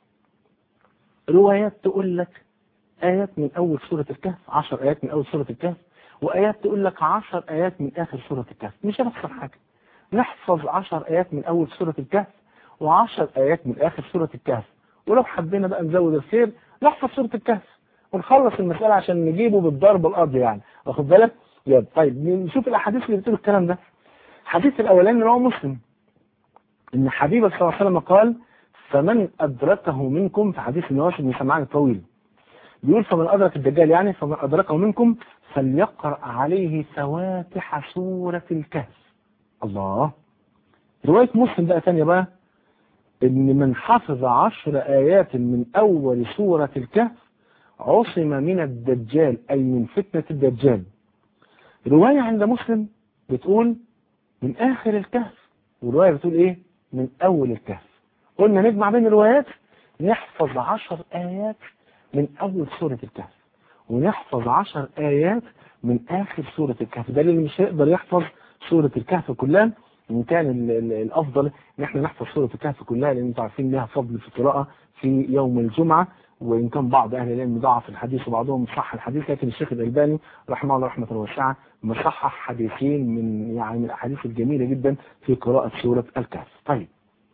روايات تقول لك آيات من أول سورة الكهف عشر آيات من أول سورة الكهف وآيات تقول لك عشر آيات من آخر سورة الكهف مش هنحصل حاجة نحفظ عشر آيات من أول سورة الكهف وعشر آيات من آخر سورة الكهف ولو حبينا بقى نزود الخير نحفظ سورة الكهف ونخلص المسألة عشان نجيبه بالضرب الأرض يعني واخد بالك؟ يلا طيب نشوف الأحاديث اللي بتقول الكلام ده الحديث الأولاني رواه مسلم إن حبيب صلى الله عليه وسلم قال فمن أدركه منكم في حديث النواس بن سمعان الطويل بيقول فمن أدرك الدجال يعني فمن أدركه منكم فليقرأ عليه فواتح سورة الكهف الله رواية مسلم بقى ثانية بقى إن من حفظ عشر آيات من أول سورة الكهف عصم من الدجال أي من فتنة الدجال رواية عند مسلم بتقول من آخر الكهف ورواية بتقول إيه من أول الكهف قلنا نجمع بين الروايات نحفظ عشر آيات من أول سورة الكهف ونحفظ عشر آيات من آخر سورة الكهف ده اللي مش هيقدر يحفظ سورة الكهف كلها وإن كان ال- ال- الأفضل إن إحنا نحفظ سورة الكهف كلها لأن أنتم عارفين لها فضل في القراءة في يوم الجمعة وإن كان بعض أهل العلم ضعف الحديث وبعضهم صح الحديث لكن الشيخ الألباني رحمه الله رحمة واسعة مصحح حديثين من يعني من الأحاديث الجميلة جدا في قراءة سورة الكهف طيب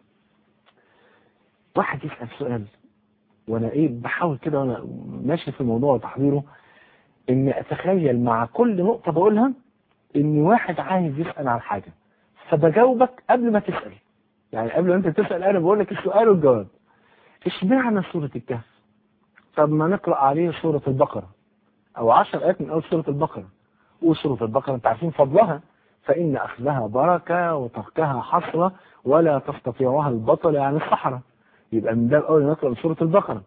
واحد يسأل سؤال وانا ايه بحاول كده وانا ماشي في الموضوع وتحضيره ان اتخيل مع كل نقطة بقولها ان واحد عايز يسأل عن حاجة فبجاوبك قبل ما تسأل يعني قبل ما انت تسأل انا بقول لك السؤال والجواب اشمعنى سورة الكهف طب ما نقرأ عليه سورة البقرة او عشر ايات من اول سورة البقرة وسورة البقرة انت عارفين فضلها فإن أخذها بركة وتركها حسرة ولا تستطيعها البطل يعني الصحراء يبقى من باب أول نقرأ سورة البقرة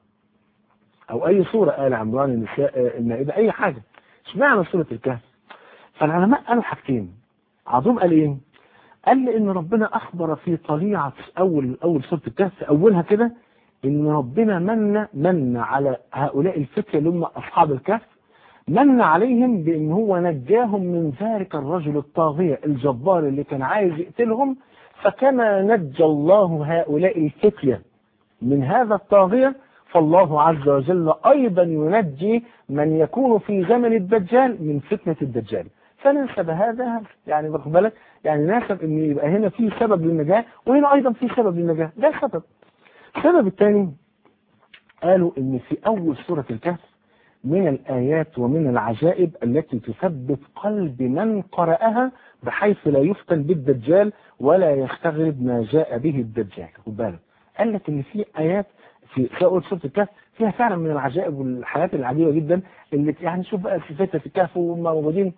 أو أي سورة آل عمران النساء المائدة أي حاجة اشمعنى سورة الكهف فالعلماء قالوا حاجتين عظيم قال إيه قال لي إن ربنا أخبر في طليعة أول أول سورة الكهف في أولها كده إن ربنا من من على هؤلاء الفتية اللي هم أصحاب الكهف من عليهم بأن هو نجاهم من ذلك الرجل الطاغية الجبار اللي كان عايز يقتلهم فكما نجى الله هؤلاء الفتية من هذا الطاغية فالله عز وجل أيضا ينجي من يكون في زمن الدجال من فتنة الدجال فنسب هذا يعني واخد بالك يعني ناسب ان يبقى هنا في سبب للنجاة وهنا ايضا في سبب للنجاة ده السبب السبب الثاني قالوا ان في اول سورة الكهف من الآيات ومن العجائب التي تثبت قلب من قرأها بحيث لا يفتن بالدجال ولا يستغرب ما جاء به الدجال خد بالك قال لك ان في آيات في سورة سورة الكهف فيها فعلا من العجائب والحاجات العجيبة جدا اللي يعني شوف بقى في فترة الكهف وهم موجودين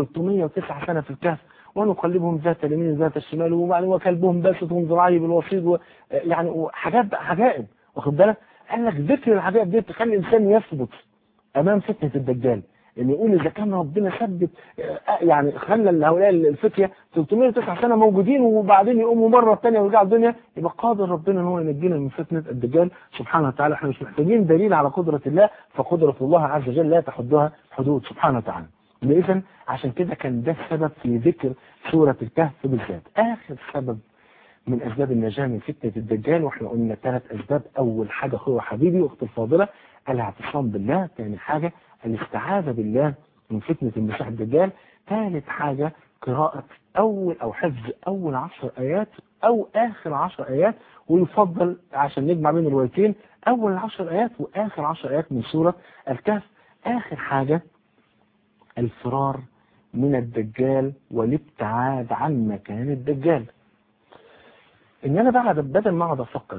309 سنة في الكهف ونقلبهم ذات اليمين ذات الشمال وبعدين وكلبهم باسط ذراعي بالوسيط و... يعني حاجات بقى عجائب واخد بالك قال لك ذكر العجائب دي تخلي الانسان يثبت امام فتنه الدجال ان يقول اذا كان ربنا ثبت يعني خلى هؤلاء الفتيه 309 سنه موجودين وبعدين يقوموا مره ثانيه ويرجعوا الدنيا يبقى قادر ربنا ان هو ينجينا من فتنه الدجال سبحانه وتعالى احنا مش محتاجين دليل على قدره الله فقدره الله عز وجل لا تحدها حدود سبحانه وتعالى اذا عشان كده كان ده السبب في ذكر سوره الكهف بالذات اخر سبب من اسباب النجاه من فتنه الدجال واحنا قلنا ثلاث اسباب اول حاجه اخويا حبيبي واختي الفاضله الاعتصام بالله ثاني حاجة الاستعاذة بالله من فتنة المسيح الدجال ثالث حاجة قراءة أول أو حفظ أول عشر آيات أو آخر عشر آيات ويفضل عشان نجمع بين الروايتين أول عشر آيات وآخر عشر آيات من سورة الكهف آخر حاجة الفرار من الدجال والابتعاد عن مكان الدجال إن أنا بعد بدل ما أقعد أفكر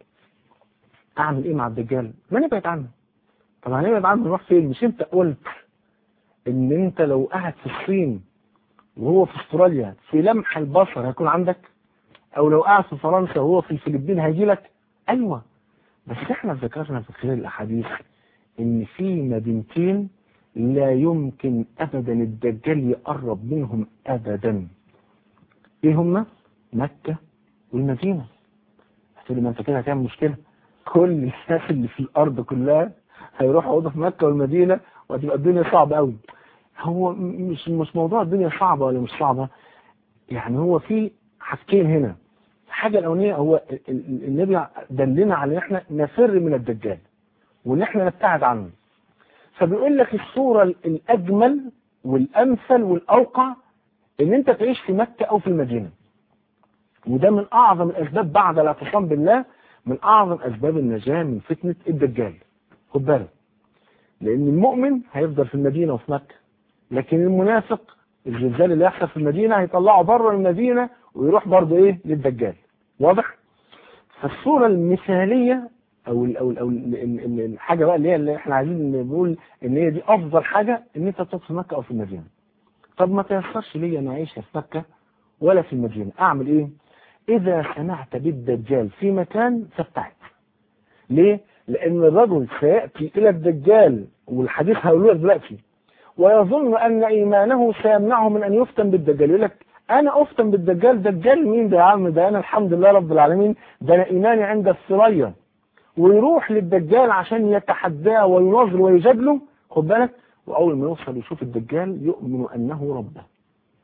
اعمل ايه مع الدجال ما نبعد عنه طب هنبعد عنه نروح فين مش انت قلت ان انت لو قاعد في الصين وهو في استراليا في لمح البصر هيكون عندك او لو قاعد في فرنسا وهو في الفلبين هيجي لك ايوه بس احنا ذكرنا في خلال الاحاديث ان في مدينتين لا يمكن ابدا الدجال يقرب منهم ابدا ايه هما مكة والمدينة هتقولي ما انت كده هتعمل مشكلة كل الناس اللي في الارض كلها هيروحوا يقعدوا في مكة والمدينة وهتبقى الدنيا صعبة قوي هو مش مش موضوع الدنيا صعبة ولا مش صعبة يعني هو في حاجتين هنا الحاجة الأولانية هو النبي دلنا على ان احنا نفر من الدجال وان احنا نبتعد عنه فبيقول لك الصورة الأجمل والأمثل والأوقع ان انت تعيش في مكة أو في المدينة وده من أعظم الأسباب بعد الاعتصام بالله من أعظم أسباب النجاة من فتنة الدجال خد بالك لأن المؤمن هيفضل في المدينة وفي مكة لكن المنافق الزلزال اللي يحصل في المدينة هيطلعه بره المدينة ويروح برضه إيه للدجال واضح؟ فالصورة المثالية أو ال أو ال أو ال الحاجة بقى اللي هي اللي احنا عايزين نقول إن هي دي أفضل حاجة إن أنت تقعد في مكة أو في المدينة. طب ما تيسرش ليا أنا أعيش في مكة ولا في المدينة، أعمل إيه؟ إذا سمعت بالدجال في مكان فابتعد. ليه؟ لأن الرجل سيأتي إلى الدجال والحديث هقوله دلوقتي ويظن أن إيمانه سيمنعه من أن يفتن بالدجال يقول لك أنا أفتن بالدجال دجال مين ده يا عم ده أنا الحمد لله رب العالمين ده أنا إيماني عند الثريا ويروح للدجال عشان يتحداه ويناظر ويجادله خد بالك وأول ما يوصل يشوف الدجال يؤمن أنه ربه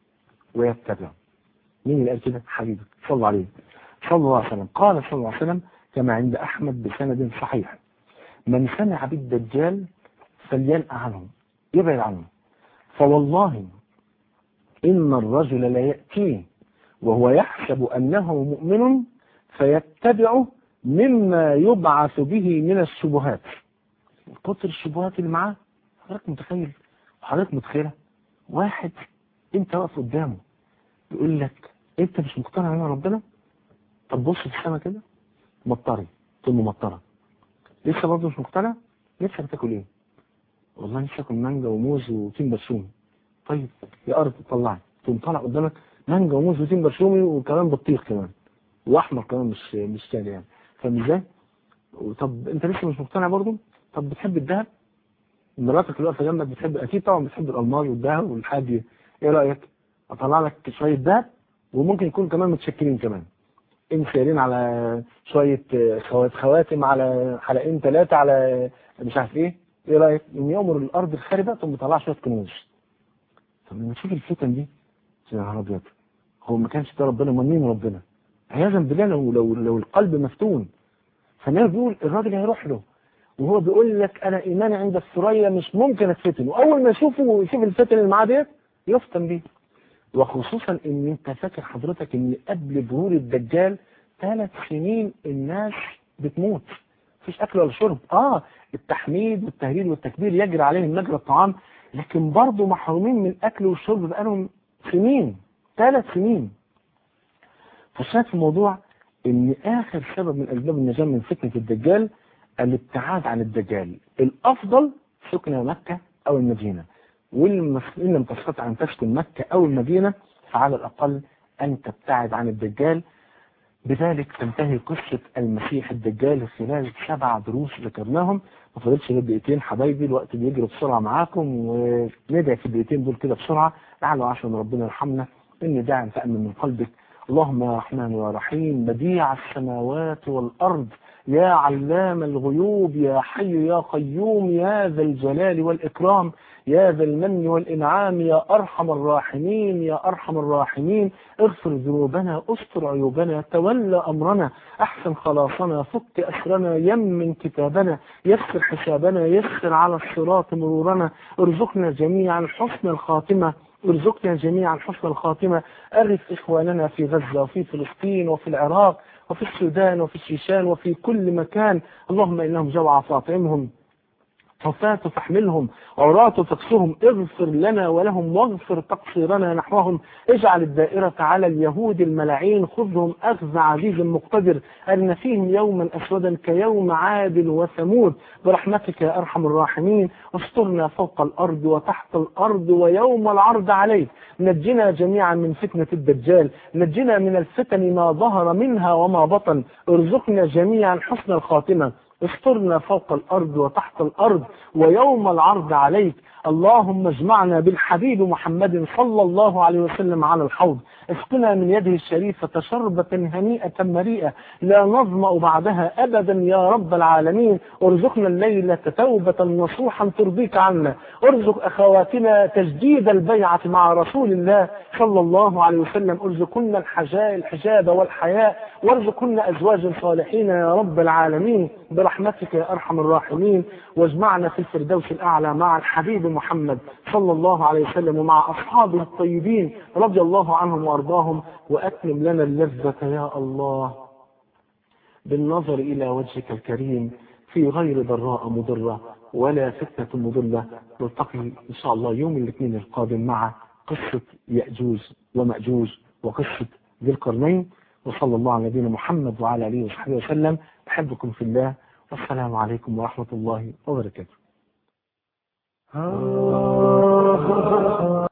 ويتبعه مين اللي قال كده حبيبك صلى الله عليه صلى الله عليه وسلم قال صلى الله عليه وسلم كما عند أحمد بسند صحيح من سمع بالدجال فلينأ عنه يبعد عنه فوالله إن الرجل لا يأتيه وهو يحسب أنه مؤمن فيتبعه مما يبعث به من الشبهات كتر الشبهات اللي معاه حضرتك متخيل وحضرتك متخيلة واحد انت واقف قدامه يقول لك انت مش مقتنع ان ربنا طب بص في السما كده مطري تقول له مطره لسه برضه مش مقتنع نفسك تاكل ايه والله نفسي اكل مانجا وموز وتين برشومي طيب يا ارض طلعي تقوم طالع قدامك مانجا وموز وتين برشومي وكمان بطيخ كمان واحمر كمان مش مش تاني يعني فاهم ازاي؟ طب انت لسه مش مقتنع برضه؟ طب بتحب الذهب؟ مراتك اللي واقفه جنبك بتحب اكيد طبعا بتحب الالماس والذهب والحاجات دي ايه رايك؟ اطلع لك شويه ذهب وممكن يكون كمان متشكلين كمان انسيارين على شويه خوات خواتم على حلقين ثلاثه على مش عارف ايه ايه رايك؟ من يوم الارض الخاربه تقوم مطلع شويه كنوز طب لما تشوف الفتن دي يا نهار ابيض هو ما كانش ده ربنا امال مين ربنا؟ عياذا بالله لو لو لو القلب مفتون فالنبي بيقول الراجل هيروح له وهو بيقول لك انا ايماني عند الثريا مش ممكن اتفتن واول ما يشوفه ويشوف الفتن اللي معاه ديت يفتن بيه وخصوصا ان انت فاكر حضرتك ان قبل ظهور الدجال ثلاث سنين الناس بتموت مفيش اكل ولا شرب اه التحميد والتهليل والتكبير يجري عليهم مجرى الطعام لكن برضه محرومين من الاكل والشرب بقالهم سنين ثلاث سنين فالشاهد في الموضوع ان اخر سبب من اسباب النجاة من فتنة الدجال الابتعاد عن الدجال الافضل سكن مكة او المدينة وإن لم تستطع ان تسكن مكة او المدينة فعلى الاقل ان تبتعد عن الدجال بذلك تنتهي قصة المسيح الدجال خلال سبع دروس ذكرناهم ما فضلش غير دقيقتين حبايبي الوقت بيجري بسرعة معاكم وندعي في الدقيقتين دول كده بسرعة لعله عشان ربنا يرحمنا إني داعي تأمن من قلبك اللهم يا رحمن يا رحيم بديع السماوات والأرض يا علام الغيوب يا حي يا قيوم يا ذا الجلال والإكرام يا ذا المن والإنعام يا أرحم الراحمين يا أرحم الراحمين اغفر ذنوبنا استر عيوبنا تولى أمرنا أحسن خلاصنا فك أسرنا يمن كتابنا يسر حسابنا يسر على الصراط مرورنا ارزقنا جميعا حسن الخاتمة ارزقنا جميعا حسن الخاتمة أغث إخواننا في غزة وفي فلسطين وفي العراق وفي السودان وفي الشيشان وفي كل مكان اللهم إنهم جوع فاطعمهم حفاة فاحملهم عراة فاكسهم اغفر لنا ولهم واغفر تقصيرنا نحوهم اجعل الدائرة على اليهود الملاعين خذهم أخذ عزيز مقتدر أرنا فيهم يوما أسودا كيوم عاد وثمود برحمتك يا أرحم الراحمين استرنا فوق الأرض وتحت الأرض ويوم العرض عليك نجنا جميعا من فتنة الدجال نجنا من الفتن ما ظهر منها وما بطن ارزقنا جميعا حسن الخاتمة استرنا فوق الأرض وتحت الأرض ويوم العرض عليك اللهم اجمعنا بالحبيب محمد صلى الله عليه وسلم على الحوض اسقنا من يده الشريفة شربة هنيئة مريئة لا نظمأ بعدها أبدا يا رب العالمين ارزقنا الليلة توبة نصوحا ترضيك عنا ارزق أخواتنا تجديد البيعة مع رسول الله صلى الله عليه وسلم ارزقن الحجاء الحجاب والحياء وارزقن أزواجا صالحين يا رب العالمين برحمتك يا أرحم الراحمين واجمعنا في الفردوس الأعلى مع الحبيب محمد صلى الله عليه وسلم ومع أصحابه الطيبين رضي الله عنهم وأرضاهم وأتمم لنا اللذة يا الله بالنظر إلى وجهك الكريم في غير ضراء مضرة ولا فتنة مضلة نلتقي إن شاء الله يوم الاثنين القادم مع قصة يأجوج ومأجوج وقصة ذي القرنين وصلى الله على نبينا محمد وعلى آله وصحبه وسلم أحبكم في الله والسلام عليكم ورحمة الله وبركاته